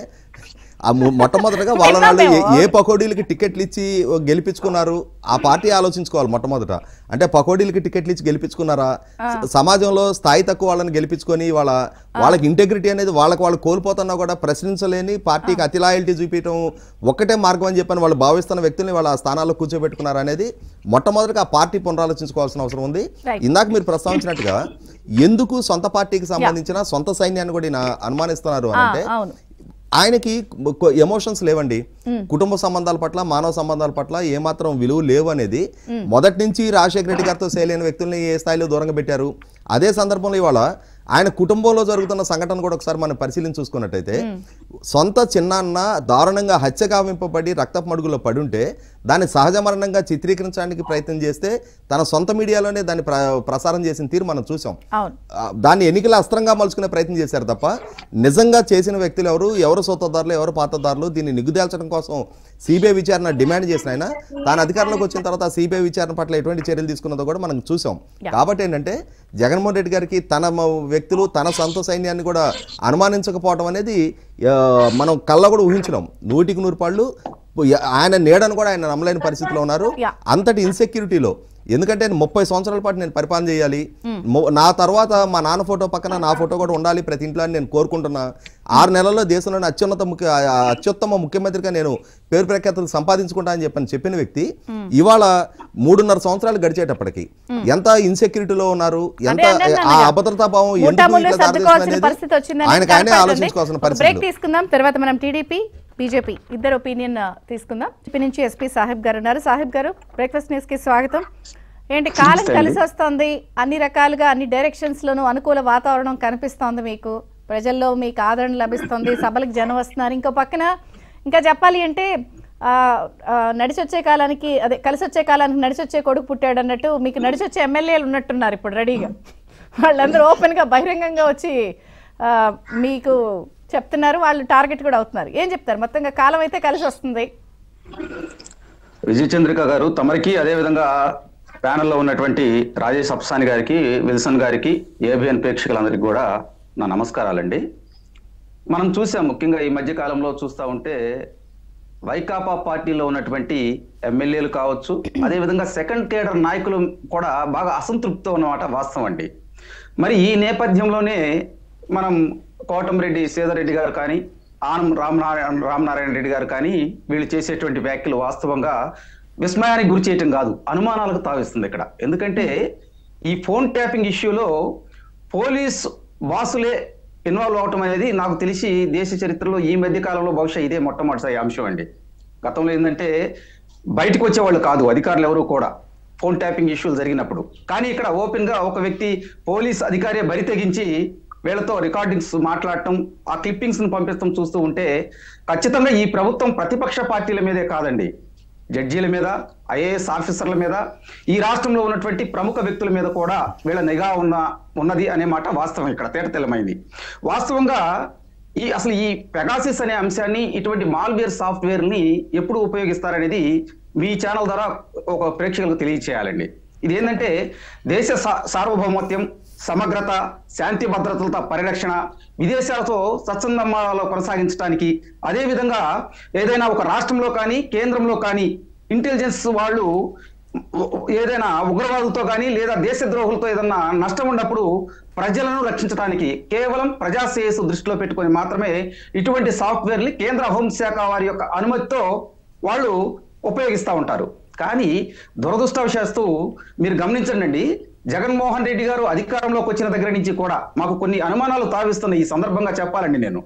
ఆ మొ- మొట్టమొదటగా వాళ్ళ వాళ్ళు ఏ- ఏ పకోడీలకి టికెట్లు ఇచ్చి గెలిపించుకున్నారు ఆ పార్టీ ఆలోచించుకోవాలి మొట్టమొదట అంటే పకోడీలకి టికెట్లు ఇచ్చి గెలిపించుకున్నారా స- సమాజంలో స్థాయి తక్కువ వాళ్ళని గెలిపించుకొని వాళ్ళ వాళ్ళకి ఇంటెగ్రిటీ అనేది వాళ్ళకి వాళ్ళు కోల్పోతున్నా కూడా ప్రశ్నించలేని పార్టీకి అతి లాయల్టీ చూపించడం ఒక్కటే మార్గం అని చెప్పని వాళ్ళు భావిస్తున్న వ్యక్తుల్ని వాళ్ళ ఆ స్థానాల్లో కూర్చోబెట్టుకున్నారు అనేది మొట్టమొదటిగా ఆ పార్టీ పునరాలోచించుకోవాల్సిన అవసరం ఉంది Right. ఇందాక మీరు ప్రస్తావించినట్టుగా ఎందుకు సొంత పార్టీకి సంబంధించిన సొంత సైన్యాన్ని కూడా ఈయన అనుమానిస్తున్నారు అని ఆ, అంటే అవును ఆయనకి ఎమోషన్స్ లేవండి కుటుంబ సంబంధాల పట్ల మానవ సంబంధాల పట్ల ఏమాత్రం విలువ లేవు అనేది మొదటి నుంచి రాజశేఖర రెడ్డి గారితో చేయలేని వ్యక్తుల్ని ఏ స్థాయిలో దూరంగా పెట్టారు అదే సందర్భంలో ఇవాళ ఆయన కుటుంబంలో జరుగుతున్న సంఘటన కూడా ఒకసారి మనం పరిశీలించి చూసుకున్నట్టయితే సొంత చిన్నాన్న దారుణంగా హత్య కావింపబడి రక్తపు మడుగులో పడుంటే దాన్ని సహజ మరణంగా చిత్రీకరించడానికి ప్రయత్నం చేస్తే తన సొంత మీడియాలోనే దాన్ని ప్ర ప్రసారం చేసిన తీరు మనం చూసాం అవును ఆ, దాన్ని ఎన్నికల అస్త్రంగా మలుచుకునే ప్రయత్నం చేశారు తప్ప నిజంగా చేసిన వ్యక్తులు ఎవరు ఎవరు సొత్తదారులు ఎవరు పాతదారులు దీన్ని నిగ్గుదేల్చడం కోసం సిబిఐ విచారణ డిమాండ్ చేసిన ఆయన తాను అధికారంలోకి వచ్చిన తర్వాత సిబిఐ విచారణ పట్ల ఎటువంటి చర్యలు తీసుకున్నదో కూడా మనం చూసాం కాబట్టి ఏంటంటే జగన్మోహన్ రెడ్డి గారికి తన మ- వ్యక్తులు తన సొంత సైన్యాన్ని కూడా అనుమానించకపోవడం అనేది ఆ, మనం కళ్ళ కూడా ఊహించడం నూటికి నూరు పాళ్ళు ఆయన నీడను కూడా ఆయన నమ్మలేని పరిస్థితిలో ఉన్నారు Yeah. అంతటి ఇన్సెక్యూరిటీలో ఎందుకంటే నేను ముప్పై సంవత్సరాల పాటు నేను పరిపాలన చేయాలి మొ- నా తర్వాత మా నాన్న ఫోటో పక్కన నా ఫోటో కూడా ఉండాలి ప్రతి ఇంట్లో అని నేను కోరుకుంటున్నా ఆరు నెలల్లో దేశంలోని అత్యున్నత ముఖ్య ఆ, అత్యుత్తమ ముఖ్యమంత్రిగా నేను పేరు ప్రఖ్యాతులు సంపాదించుకుంటా అని చెప్పని చెప్పిన వ్యక్తి ఇవాళ మూడున్నర సంవత్సరాలు గడిచేటప్పటికి ఎంత ఇన్సెక్యూరిటీలో ఉన్నారు ఎంత అదే అన్నాను ఆ అన్నయ్య. అభద్రతా భావం ముఠా ఎందుకు ముళ్ళు ఇట్లా దారి సర్దుకోవాల్సిన తీస్తుంది పరిస్థితి వచ్చిందని ఆయనకు ఆయనే కనపడుతుంది. ఆలోచించుకోవాల్సిన ఒక బ్రేక్ పరిస్థితి తీసుకుందాం తర్వాత మనం టీడీపీ బీజేపీ ఇద్దరు ఒపీనియన్ తీసుకుందాం టీపీ నుంచి ఎస్పీ సాహిబ్ గారు ఉన్నారు సాహిబ్ గారు బ్రేక్ఫాస్ట్ న్యూస్ కి స్వాగతం ఏంటి కాలం కలిసి వస్తుంది అన్ని రకాలుగా అన్ని డైరెక్షన్స్ లోనూ అనుకూల వాతావరణం కనిపిస్తోంది మీకు ప్రజల్లో మీకు ఆదరణ లభిస్తుంది సభలకు జనం వస్తున్నారు ఇంకో పక్కన ఇంకా చెప్పాలి అంటే ఆ, ఆ, నడిచొచ్చే కాలానికి అదే కలిసి వచ్చే కాలానికి నడిచొచ్చే కొడుకు పుట్టాడు అన్నట్టు మీకు నడిచొచ్చే ఎమ్మెల్యేలు ఉన్నట్టున్నారు ఇప్పుడు రెడీగా వాళ్ళందరూ ఓపెన్గా బహిరంగంగా వచ్చి ఆ, మీకు చెప్తున్నారు వాళ్ళు టార్గెట్ కూడా అవుతున్నారు ఏం చెప్తారు మొత్తంగా కాలం అయితే కలిసి వస్తుంది విజయ చంద్రిక గారు తమరికి అదేవిధంగా ప్యానెల్లో ఉన్నటువంటి రాజేష్ అప్సాని గారికి విల్సన్ గారికి ఏబిఎన్ ప్రేక్షకులందరికీ కూడా నా నమస్కారాలండి మనం చూసాం ముఖ్యంగా ఈ మధ్య కాలంలో చూస్తూ ఉంటే వైకాపా పార్టీలో ఉన్నటువంటి ఎమ్మెల్యేలు కావచ్చు అదేవిధంగా సెకండ్ కేడర్ నాయకులు కూడా బాగా అసంతృప్తితో ఉన్నమాట వాస్తవం అండి మరి ఈ నేపథ్యంలోనే మనం కోటమిరెడ్డి సీతారెడ్డి గారు కానీ ఆనం రామనారాయణ రామనారాయణ రెడ్డి గారు కానీ వీళ్ళు చేసేటువంటి వ్యాఖ్యలు వాస్తవంగా విస్మయానికి గురి చేయటం కాదు అనుమానాలకు తావిస్తుంది ఇక్కడ ఎందుకంటే ఈ ఫోన్ ట్యాపింగ్ ఇష్యూలో పోలీస్ బాసులే ఇన్వాల్వ్ అవటం అనేది నాకు తెలిసి దేశ చరిత్రలో ఈ మధ్య కాలంలో బహుశా ఇదే మొట్టమొదటిసారి అంశం అండి గతంలో ఏంటంటే బయటకు వచ్చేవాళ్ళు కాదు అధికారులు ఎవరు కూడా ఫోన్ ట్యాపింగ్ ఇష్యూలు జరిగినప్పుడు కానీ ఇక్కడ ఓపెన్ గా ఒక వ్యక్తి పోలీస్ అధికారి బరి తెగించి వీళ్ళతో రికార్డింగ్స్ మాట్లాడటం ఆ క్లిప్పింగ్స్ ని పంపిస్తాం చూస్తూ ఉంటే ఖచ్చితంగా ఈ ప్రభుత్వం ప్రతిపక్ష పార్టీల మీదే కాదండి జడ్జీల మీద ఐఏఎస్ ఆఫీసర్ల మీద ఈ రాష్ట్రంలో ఉన్నటువంటి ప్రముఖ వ్యక్తుల మీద కూడా వీళ్ళ నిఘా ఉన్న ఉన్నది అనే మాట వాస్తవం ఇక్కడ తేటతెల్లమైంది వాస్తవంగా ఈ అసలు ఈ పెగాసిస్ అనే అంశాన్ని ఇటువంటి మాల్వేర్ సాఫ్ట్వేర్ ని ఎప్పుడు ఉపయోగిస్తారనేది మీ ఛానల్ ద్వారా ఒక ప్రేక్షకులకు తెలియచేయాలండి ఇది ఏంటంటే దేశ సా- సార్వభౌమత్యం సమగ్రత శాంతి భద్రతలతో పరిరక్షణ విదేశాలతో సత్సంబంధాలు కొనసాగించడానికి అదేవిధంగా ఏదైనా ఒక రాష్ట్రంలో కానీ కేంద్రంలో కానీ ఇంటెలిజెన్స్ వాళ్ళు ఏదైనా ఉగ్రవాదులతో కానీ లేదా దేశద్రోహులతో ఏదన్నా నష్టం ఉన్నప్పుడు ప్రజలను రక్షించడానికి కేవలం ప్రజా శ్రేయస్సు దృష్టిలో పెట్టుకొని మాత్రమే ఇటువంటి సాఫ్ట్వేర్ని కేంద్ర హోంశాఖ వారి యొక్క అనుమతితో వాళ్ళు ఉపయోగిస్తూ ఉంటారు కానీ దురదృష్టవశాస్తూ మీరు గమనించండి జగన్మోహన్ రెడ్డి గారు అధికారంలోకి వచ్చిన దగ్గర నుంచి కూడా మాకు కొన్ని అనుమానాలు తావిస్తున్న ఈ సందర్భంగా చెప్పాలండి నేను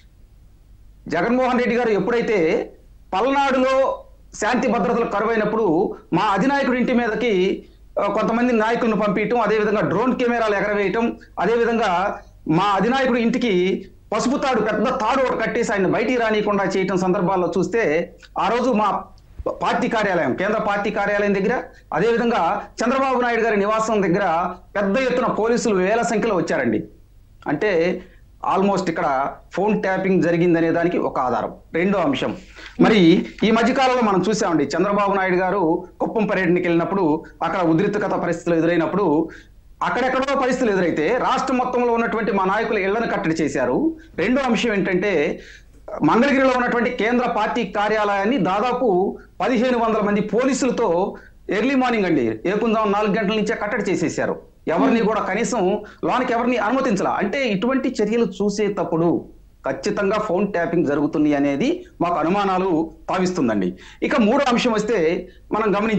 జగన్మోహన్ రెడ్డి గారు ఎప్పుడైతే పల్నాడులో శాంతి భద్రతలు కరువైనప్పుడు మా అధినాయకుడి ఇంటి మీదకి ఆ, కొంతమంది నాయకులను పంపించటం అదేవిధంగా డ్రోన్ కెమెరాలు ఎగరవేయటం అదేవిధంగా మా అధినాయకుడి ఇంటికి పసుపు తాడు పెద్ద తాడు ఒకటి కట్టేసి ఆయన బయటికి రానియకుండా చేయటం సందర్భాల్లో చూస్తే ఆ రోజు మా పార్టీ కార్యాలయం కేంద్ర పార్టీ కార్యాలయం దగ్గర అదేవిధంగా చంద్రబాబు నాయుడు గారి నివాసం దగ్గర పెద్ద ఎత్తున పోలీసులు వేల సంఖ్యలో వచ్చారండి అంటే ఆల్మోస్ట్ ఇక్కడ ఫోన్ ట్యాపింగ్ జరిగిందనే దానికి ఒక ఆధారం రెండో అంశం మరి ఈ మధ్య కాలంలో మనం చూసామండి చంద్రబాబు నాయుడు గారు కుప్పం పర్యటనకి వెళ్ళినప్పుడు అక్కడ ఉద్రిక్తత పరిస్థితులు ఎదురైనప్పుడు అక్కడెక్కడో పరిస్థితులు ఎదురైతే రాష్ట్రం మొత్తంలో ఉన్నటువంటి మా నాయకులు ఇళ్లను కట్టడి చేశారు రెండో అంశం ఏంటంటే మంగళగిరిలో ఉన్నటువంటి కేంద్ర పార్టీ కార్యాలయాన్ని దాదాపు పదిహేను వందల మంది పోలీసులతో ఎర్లీ మార్నింగ్ అండి ఏకుందాం నాలుగు గంటల నుంచే కట్టడి చేసేసారు ఎవరిని కూడా కనీసం లోనికి ఎవరిని అనుమతించాల అంటే ఇటువంటి చర్యలు చూసేటప్పుడు ఖచ్చితంగా ఫోన్ ట్యాపింగ్ జరుగుతుంది అనేది మాకు అనుమానాలు తావిస్తుందండి ఇక మూడో అంశం వస్తే మనం గమనించాం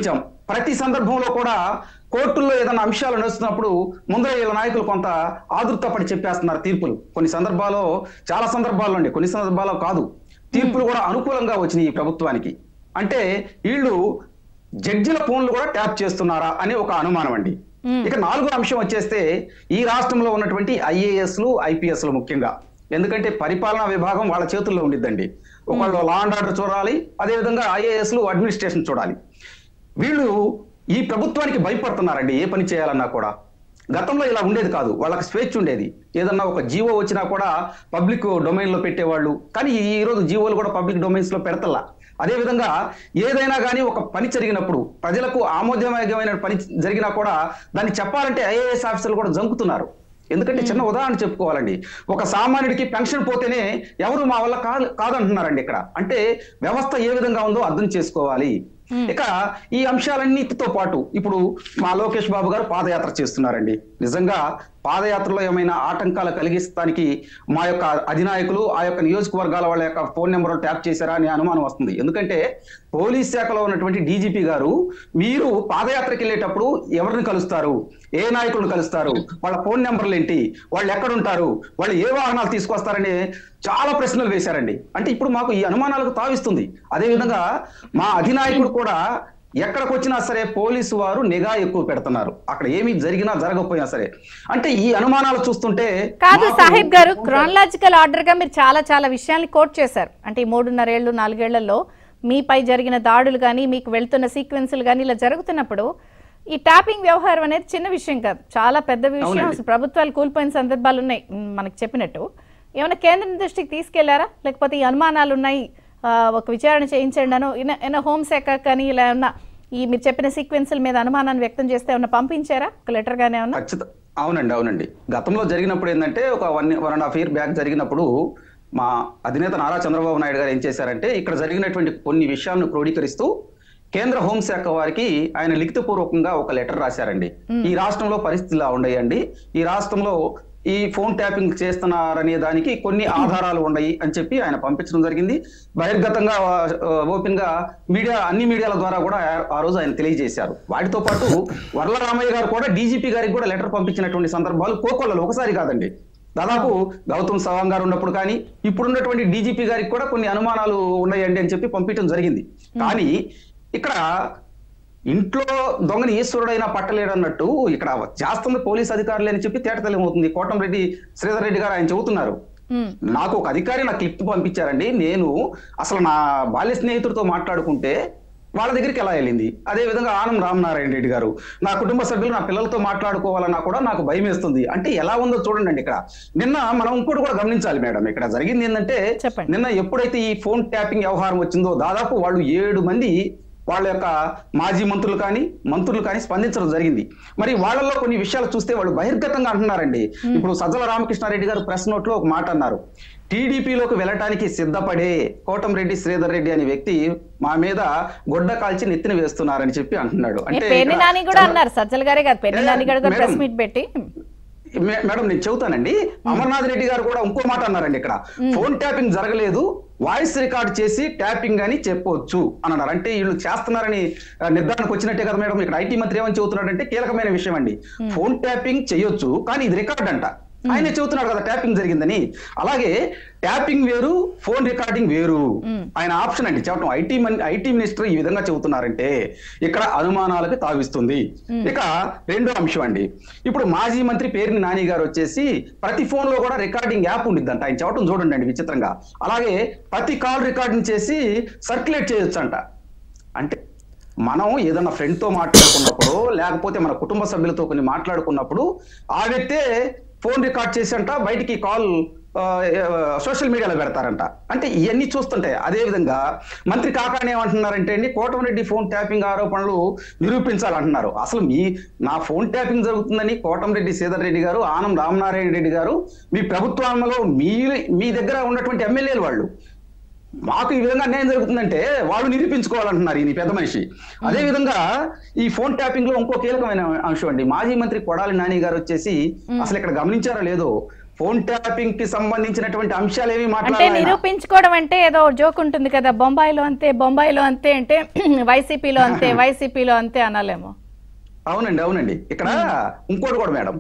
ప్రతి సందర్భంలో కూడా కోర్టుల్లో ఏదైనా అంశాలు నడుస్తున్నప్పుడు ముందర వీళ్ళ నాయకులు కొంత ఆదుర్తపడి చెప్పేస్తున్నారు తీర్పులు కొన్ని సందర్భాల్లో చాలా సందర్భాల్లో అండి కొన్ని సందర్భాల్లో కాదు తీర్పులు కూడా అనుకూలంగా వచ్చినాయి ఈ ప్రభుత్వానికి అంటే వీళ్ళు జడ్జిల ఫోన్లు కూడా ట్యాప్ చేస్తున్నారా అనే ఒక అనుమానం అండి ఇక నాలుగో అంశం వచ్చేస్తే ఈ రాష్ట్రంలో ఉన్నటువంటి ఐఏఎస్లు ఐపీఎస్లు ముఖ్యంగా ఎందుకంటే పరిపాలనా విభాగం వాళ్ళ చేతుల్లో ఉండిద్దండి ఒకళ్ళు లా అండ్ ఆర్డర్ చూడాలి అదేవిధంగా ఐఏఎస్లు అడ్మినిస్ట్రేషన్ చూడాలి వీళ్ళు ఈ ప్రభుత్వానికి భయపడుతున్నారండి ఏ పని చేయాలన్నా కూడా గతంలో ఇలా ఉండేది కాదు వాళ్ళకి స్వేచ్ఛ ఉండేది ఏదన్నా ఒక జీవో వచ్చినా కూడా పబ్లిక్ డొమైన్ లో పెట్టేవాళ్ళు కానీ ఈ రోజు జీవోలు కూడా పబ్లిక్ డొమైన్స్ లో పెడతల్లా అదే విధంగా ఏదైనా కానీ ఒక పని జరిగినప్పుడు ప్రజలకు ఆమోదయోగ్యమైన పని జరిగినా కూడా దాన్ని చెప్పాలంటే ఐఏఎస్ ఆఫీసర్లు కూడా జంకుతున్నారు ఎందుకంటే చిన్న ఉదాహరణ చెప్పుకోవాలండి ఒక సామాన్యుడికి పెన్షన్ పోతేనే ఎవరు మా వల్ల కాదు కాదంటున్నారండి ఇక్కడ అంటే వ్యవస్థ ఏ విధంగా ఉందో అర్థం చేసుకోవాలి ఇక ఈ అంశాలన్నిటితో పాటు ఇప్పుడు మా లోకేష్ బాబు గారు పాదయాత్ర చేస్తున్నారండి నిజంగా పాదయాత్రలో ఏమైనా ఆటంకాలు కలిగిస్తానికి మా యొక్క అధినాయకులు ఆ యొక్క నియోజకవర్గాల వాళ్ళ యొక్క ఫోన్ నెంబర్ ట్యాప్ చేశారా అనే అనుమానం వస్తుంది ఎందుకంటే పోలీస్ శాఖలో ఉన్నటువంటి డీజీపీ గారు మీరు పాదయాత్రకి వెళ్ళేటప్పుడు ఎవరిని కలుస్తారు ఏ నాయకులను కలుస్తారు వాళ్ళ ఫోన్ నెంబర్లు ఏంటి వాళ్ళు ఎక్కడ ఉంటారు వాళ్ళు ఏ వాహనాలు తీసుకొస్తారని చాలా ప్రశ్నలు వేశారండి అంటే ఇప్పుడు మాకు ఈ అనుమానాలకు తావిస్తుంది అదేవిధంగా మా అధినాయకుడు కూడా ఎక్కడికి వచ్చినా సరే పోలీసు వారు నిఘా ఎక్కువ పెడుతున్నారు అక్కడ ఏమి జరిగినా జరగకపోయినా సరే అంటే ఈ అనుమానాలు చూస్తుంటే కాదు మాకు- సాహిబ్ గారు క్రానలాజికల్ ఆర్డర్ గా మీరు చాలా చాలా విషయాల్ని కోట్ చేశారు అంటే ఈ మూడున్నరేళ్లు నాలుగేళ్లలో మీపై జరిగిన దాడులు కానీ మీకు వెళ్తున్న సీక్వెన్సులు కానీ ఇలా జరుగుతున్నప్పుడు ఈ ట్యాపింగ్ వ్యవహారం అనేది చిన్న విషయం కాదు చాలా పెద్ద విషయం అవునండి. అసలు ప్రభుత్వాలు కూలిపోయిన సందర్భాలు ఉన్నాయి మ్, మనకు చెప్పినట్టు ఏమైనా కేంద్రం దృష్టికి తీసుకెళ్లారా లేకపోతే ఈ అనుమానాలు ఉన్నాయి ఆ, ఒక విచారణ చేయించండి అను ఏమైనా హోంశాఖ కానీ ఇలా ఏమన్నా ఈ మీరు చెప్పిన సీక్వెన్సుల మీద అనుమానాన్ని వ్యక్తం చేస్తే ఏమన్నా పంపించారా ఒక లెటర్ గానే ఏమన్నా ఖచ్చిత అవునండి అవునండి గతంలో జరిగినప్పుడు ఏంటంటే ఒక one one and half year back జరిగినప్పుడు మా అధినేత నారా చంద్రబాబు నాయుడు గారు ఏం చేశారంటే ఇక్కడ జరిగినటువంటి కొన్ని విషయాలను క్రోడీకరిస్తూ కేంద్ర హోంశాఖ వారికి ఆయన లిఖితపూర్వకంగా ఒక లెటర్ రాశారండి ఈ రాష్ట్రంలో పరిస్థితులు ఇలా ఉండయండి ఈ రాష్ట్రంలో ఈ ఫోన్ ట్యాపింగ్ చేస్తున్నారనే దానికి కొన్ని ఆధారాలు ఉన్నాయి అని చెప్పి ఆయన పంపించడం జరిగింది బహిర్గతంగా ఓపెన్ గా మీడియా అన్ని మీడియాల ద్వారా కూడా ఆ- ఆ రోజు ఆయన తెలియజేశారు వాటితో పాటు వర్ల రామయ్య గారు కూడా డీజీపీ గారికి కూడా లెటర్ పంపించినటువంటి సందర్భాలు కోకొల్లలో ఒకసారి కాదండి దాదాపు గౌతమ్ సవాంగ్ గారు ఉన్నప్పుడు కానీ ఇప్పుడున్నటువంటి డీజీపీ గారికి కూడా కొన్ని అనుమానాలు ఉన్నాయండి అని చెప్పి పంపించడం జరిగింది కానీ ఇక్కడ ఇంట్లో దొంగని ఈశ్వరుడైనా పట్టలేడు అన్నట్టు ఇక్కడ చేస్తుంది పోలీస్ అధికారులు అని చెప్పి తేటతెల్లమవుతుంది కోటంరెడ్డి శ్రీధర్ రెడ్డి గారు ఆయన చెబుతున్నారు మ్, నాకు ఒక అధికారి నా క్లిప్ పంపించారండి నేను అసలు నా బాల్య స్నేహితుడితో మాట్లాడుకుంటే వాళ్ళ దగ్గరికి ఎలా వెళ్ళింది అదే విధంగా ఆనం రామనారాయణ రెడ్డి గారు నా కుటుంబ సభ్యులు నా పిల్లలతో మాట్లాడుకోవాలన్నా కూడా నాకు భయం వేస్తుంది అంటే ఎలా ఉందో చూడండి ఇక్కడ నిన్న మనం ఇంకోటి కూడా గమనించాలి మేడం ఇక్కడ జరిగింది ఏంటంటే చెప్పండి. నిన్న ఎప్పుడైతే ఈ ఫోన్ ట్యాపింగ్ వ్యవహారం వచ్చిందో దాదాపు వాళ్ళు ఏడు మంది వాళ్ళ యొక్క మాజీ మంత్రులు కానీ మంత్రులు కానీ స్పందించడం జరిగింది మరి వాళ్ళలో కొన్ని విషయాలు చూస్తే వాళ్ళు బహిర్గతంగా అంటున్నారండి ఇప్పుడు సజ్జల రామకృష్ణారెడ్డి గారు ప్రెస్ నోట్ లో ఒక మాట అన్నారు టీడీపీలోకి వెళ్ళటానికి సిద్ధపడే కోటంరెడ్డి శ్రీధర్ రెడ్డి అనే వ్యక్తి మా మీద గొడ్డ కాల్చి నెత్తిన వేస్తున్నారని చెప్పి అంటున్నాడు ఏ, అంటే పెన్ని ఇక్కడ నాని కూడా చంద్ర- అన్నారు సజ్జల గారే కాదు పెన్ని ఏ, నాని గారు కూడా ప్రెస్ మేడం. మీట్ పెట్టి మే- మేడం నేను చెబుతానండి అమర్నాథ్ రెడ్డి గారు కూడా ఇంకో మాట అన్నారండి ఇక్కడ ఫోన్ ట్యాపింగ్ జరగలేదు వాయిస్ రికార్డ్ చేసి ట్యాపింగ్ అని చెప్పొచ్చు అని అన్నారు అంటే వీళ్ళు చేస్తున్నారని ఆ, నిర్ధారణకు వచ్చినట్టే కదా మేడం ఇక్కడ ఐటీ మంత్రి ఏమని చెబుతున్నాడంటే కీలకమైన విషయం అండి ఫోన్ ట్యాపింగ్ చేయొచ్చు కానీ ఇది రికార్డ్ అంట ఆయనే చెబుతున్నాడు కదా ట్యాపింగ్ జరిగిందని అలాగే ట్యాపింగ్ వేరు ఫోన్ రికార్డింగ్ వేరు ఆయన ఆప్షన్ అండి చెప్పడం ఐటీ ఐటీ మినిస్టర్ ఈ విధంగా చెబుతున్నారంటే ఇక్కడ అనుమానాలకు తావిస్తుంది ఇక రెండో అంశం అండి ఇప్పుడు మాజీ మంత్రి పేరుని నాని గారు వచ్చేసి ప్రతి ఫోన్ లో కూడా రికార్డింగ్ యాప్ ఉండిద్దంట ఆయన చెప్పడం చూడండి అండి విచిత్రంగా అలాగే ప్రతి కాల్ రికార్డింగ్ చేసి సర్క్యులేట్ చేయొచ్చు అంట అంటే మనం ఏదన్నా ఫ్రెండ్ తో మాట్లాడుకున్నప్పుడు లేకపోతే మన కుటుంబ సభ్యులతో కొన్ని మాట్లాడుకున్నప్పుడు ఆ వ్యక్తే ఫోన్ రికార్డ్ చేసి అంట బయటికి కాల్ సోషల్ మీడియాలో పెడతారంట అంటే ఇవన్నీ చూస్తుంటే అదే విధంగా మంత్రి కాకాని ఏమంటున్నారంటే అండి కోటమిరెడ్డి ఫోన్ ట్యాపింగ్ ఆరోపణలు నిరూపించాలంటున్నారు అసలు మీ నా ఫోన్ ట్యాపింగ్ జరుగుతుందని కోటమిరెడ్డి శ్రీధర్ రెడ్డి గారు ఆనం రామనారాయణ రెడ్డి గారు మీ ప్రభుత్వంలో మీ మీ దగ్గర ఉన్నటువంటి ఎమ్మెల్యేలు వాళ్ళు మాకు ఈ విధంగా అన్యాయం జరుగుతుందంటే వాళ్ళు నిరూపించుకోవాలంటున్నారు ఈ పెద్ద మనిషి అదే విధంగా ఈ ఫోన్ ట్యాపింగ్ లో ఇంకో కీలకమైన అంశం అండి మాజీ మంత్రి కొడాలి నాని గారు వచ్చేసి అసలు ఇక్కడ గమనించారో లేదో ఫోన్ ట్యాపింగ్ కి సంబంధించినటువంటి అంశాలు ఏమి అంటే మాట్లాడాలి నిరూపించుకోవడం అంటే ఏదో జోక్ ఉంటుంది కదా బొంబాయిలో అంతే బొంబాయిలో అంతే అంటే వైసీపీలో అంతే వైసీపీలో అంతే అనాలేమో అవునండి అవునండి ఇక్కడ ఇంకోటి కూడా మేడం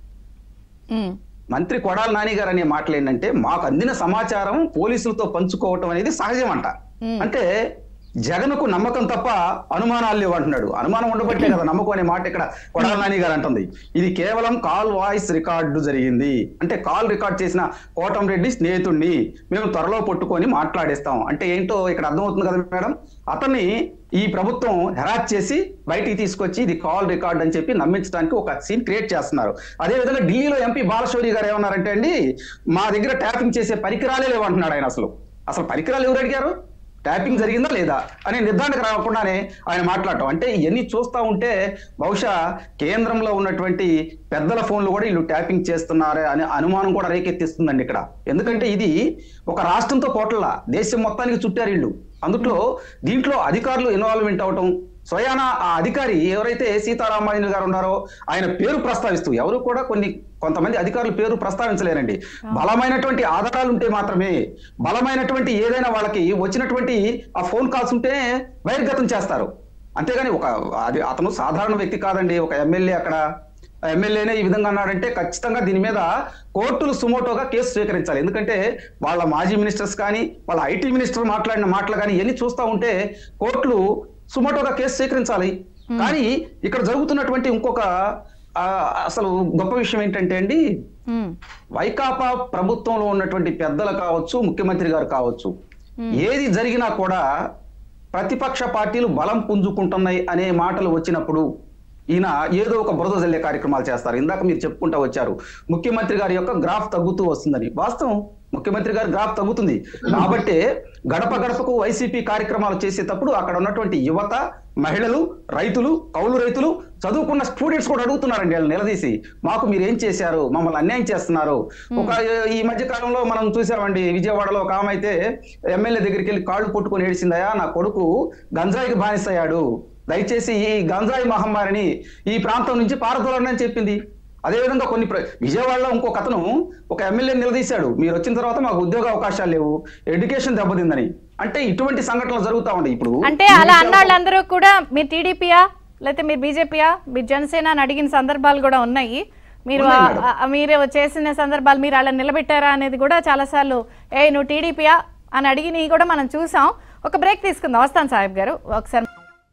ఉమ్, మంత్రి కొడాల నాని గారు అనే మాటలు ఏంటంటే మాకు అందిన సమాచారం పోలీసులతో పంచుకోవటం అనేది సహజం అంట Hmm. అంటే జగన్కు నమ్మకం తప్ప అనుమానాలు లేవు అంటున్నాడు అనుమానం ఉండబట్టే కదా నమ్మకం అనే మాట ఇక్కడ కొడాల నాని గారు అంటుంది ఇది కేవలం కాల్ వాయిస్ రికార్డు జరిగింది అంటే కాల్ రికార్డ్ చేసిన కోటంరెడ్డి స్నేహితుడిని మేము త్వరలో పట్టుకొని మాట్లాడేస్తాం అంటే ఏంటో ఇక్కడ అర్థమవుతుంది కదా మేడం అతన్ని ఈ ప్రభుత్వం హెరాస్ చేసి బయటికి తీసుకొచ్చి ఇది కాల్ రికార్డ్ అని చెప్పి నమ్మించడానికి ఒక సీన్ క్రియేట్ చేస్తున్నారు అదే విధంగా ఢిల్లీలో ఎంపీ బాలశౌరి గారు ఏమన్నారంటే అండి మా దగ్గర ట్యాపింగ్ చేసే పరికరాలే లేవంటున్నాడు ఆయన అసలు అసలు పరికరాలు ఎవరు అడిగారు ట్యాపింగ్ జరిగిందా లేదా అనే నిర్ధారణకు రాకుండానే ఆయన మాట్లాడటం అంటే ఇవన్నీ చూస్తా ఉంటే బహుశా కేంద్రంలో ఉన్నటువంటి పెద్దల ఫోన్లు కూడా వీళ్ళు ట్యాపింగ్ చేస్తున్నారే అనే అనుమానం కూడా రేకెత్తిస్తుందండి ఇక్కడ ఎందుకంటే ఇది ఒక రాష్ట్రంతో పోట్ల దేశం మొత్తానికి చుట్టారు వీళ్ళు అందుట్లో దీంట్లో అధికారులు ఇన్వాల్వ్మెంట్ అవటం స్వయాన ఆ అధికారి ఎవరైతే సీతారామాయణ గారు ఉన్నారో ఆయన పేరు ప్రస్తావిస్తూ ఎవరు కూడా కొన్ని కొంతమంది అధికారుల పేరు ప్రస్తావించలేరండి బలమైనటువంటి ఆధారాలు ఉంటే మాత్రమే బలమైనటువంటి ఏదైనా వాళ్ళకి వచ్చినటువంటి ఆ ఫోన్ కాల్స్ ఉంటే బహిర్గతం చేస్తారు అంతేగాని ఒక అది అతను సాధారణ వ్యక్తి కాదండి ఒక ఎమ్మెల్యే అక్కడ ఎమ్మెల్యేనే ఈ విధంగా అన్నాడంటే ఖచ్చితంగా దీని మీద కోర్టులు సుమోటోగా కేసు స్వీకరించాలి ఎందుకంటే వాళ్ళ మాజీ మినిస్టర్స్ కానీ వాళ్ళ ఐటీ మినిస్టర్ మాట్లాడిన మాటలు కానీ ఇవన్నీ చూస్తా ఉంటే కోర్టులు సుమోటోగా కేసు స్వీకరించాలి కానీ ఇక్కడ జరుగుతున్నటువంటి ఇంకొక ఆ, అసలు గొప్ప విషయం ఏంటంటే అండి ఉమ్, వైకాపా ప్రభుత్వంలో ఉన్నటువంటి పెద్దలు కావచ్చు ముఖ్యమంత్రి గారు కావచ్చు ఏది జరిగినా కూడా ప్రతిపక్ష పార్టీలు బలం పుంజుకుంటున్నాయి అనే మాటలు వచ్చినప్పుడు ఈయన ఏదో ఒక బురద జల్లే కార్యక్రమాలు చేస్తారు ఇందాక మీరు చెప్పుకుంటా వచ్చారు ముఖ్యమంత్రి గారి యొక్క గ్రాఫ్ తగ్గుతూ వస్తుందని వాస్తవం ముఖ్యమంత్రి గారి గ్రాఫ్ తగ్గుతుంది కాబట్టి గడప గడపకు వైసీపీ కార్యక్రమాలు చేసేటప్పుడు అక్కడ ఉన్నటువంటి యువత మహిళలు రైతులు కౌలు రైతులు చదువుకున్న స్టూడెంట్స్ కూడా అడుగుతున్నారండి వాళ్ళు నిలదీసి మాకు మీరు ఏం చేశారు మమ్మల్ని అన్యాయం చేస్తున్నారు ఒక ఈ మధ్య కాలంలో మనం చూసామండి విజయవాడలో ఒక ఆమె అయితే ఎమ్మెల్యే దగ్గరికి వెళ్ళి కాళ్ళు పట్టుకొని ఏడిసిందయా నా కొడుకు గంజాయికి బానిసయ్యాడు దయచేసి ఈ గంజాయి మహమ్మారిని ఈ ప్రాంతం నుంచి పారదోలండి అని చెప్పింది అదేవిధంగా కొన్ని ప్ర- విజయవాడలో ఇంకొక అతను ఒక ఎమ్మెల్యే నిలదీశాడు మీరు వచ్చిన తర్వాత మాకు ఉద్యోగ అవకాశాలు లేవు ఎడ్యుకేషన్ దెబ్బతిందని అంటే ఇటువంటి సంఘటనలు జరుగుతా ఉన్నాయి ఇప్పుడు అంటే ఈ అలా విషయాల్లో- అన్న వాళ్ళందరూ కూడా మీరు టీడీపీయా లేకపోతే మీరు బీజేపీయా మీరు జనసేన అని అడిగిన సందర్భాలు కూడా ఉన్నాయి మీరు ఉన్నాయి ఆ- మేడం. ఆ- మీరు చేసిన సందర్భాలు మీరు అలా నిలబెట్టారా అనేది కూడా చాలాసార్లు ఏ నువ్వు టీడీపీయా అని అడిగినవి కూడా మనం చూసాం ఒక బ్రేక్ తీసుకుందాం వస్తాను సాహెబ్ గారు ఒకసారి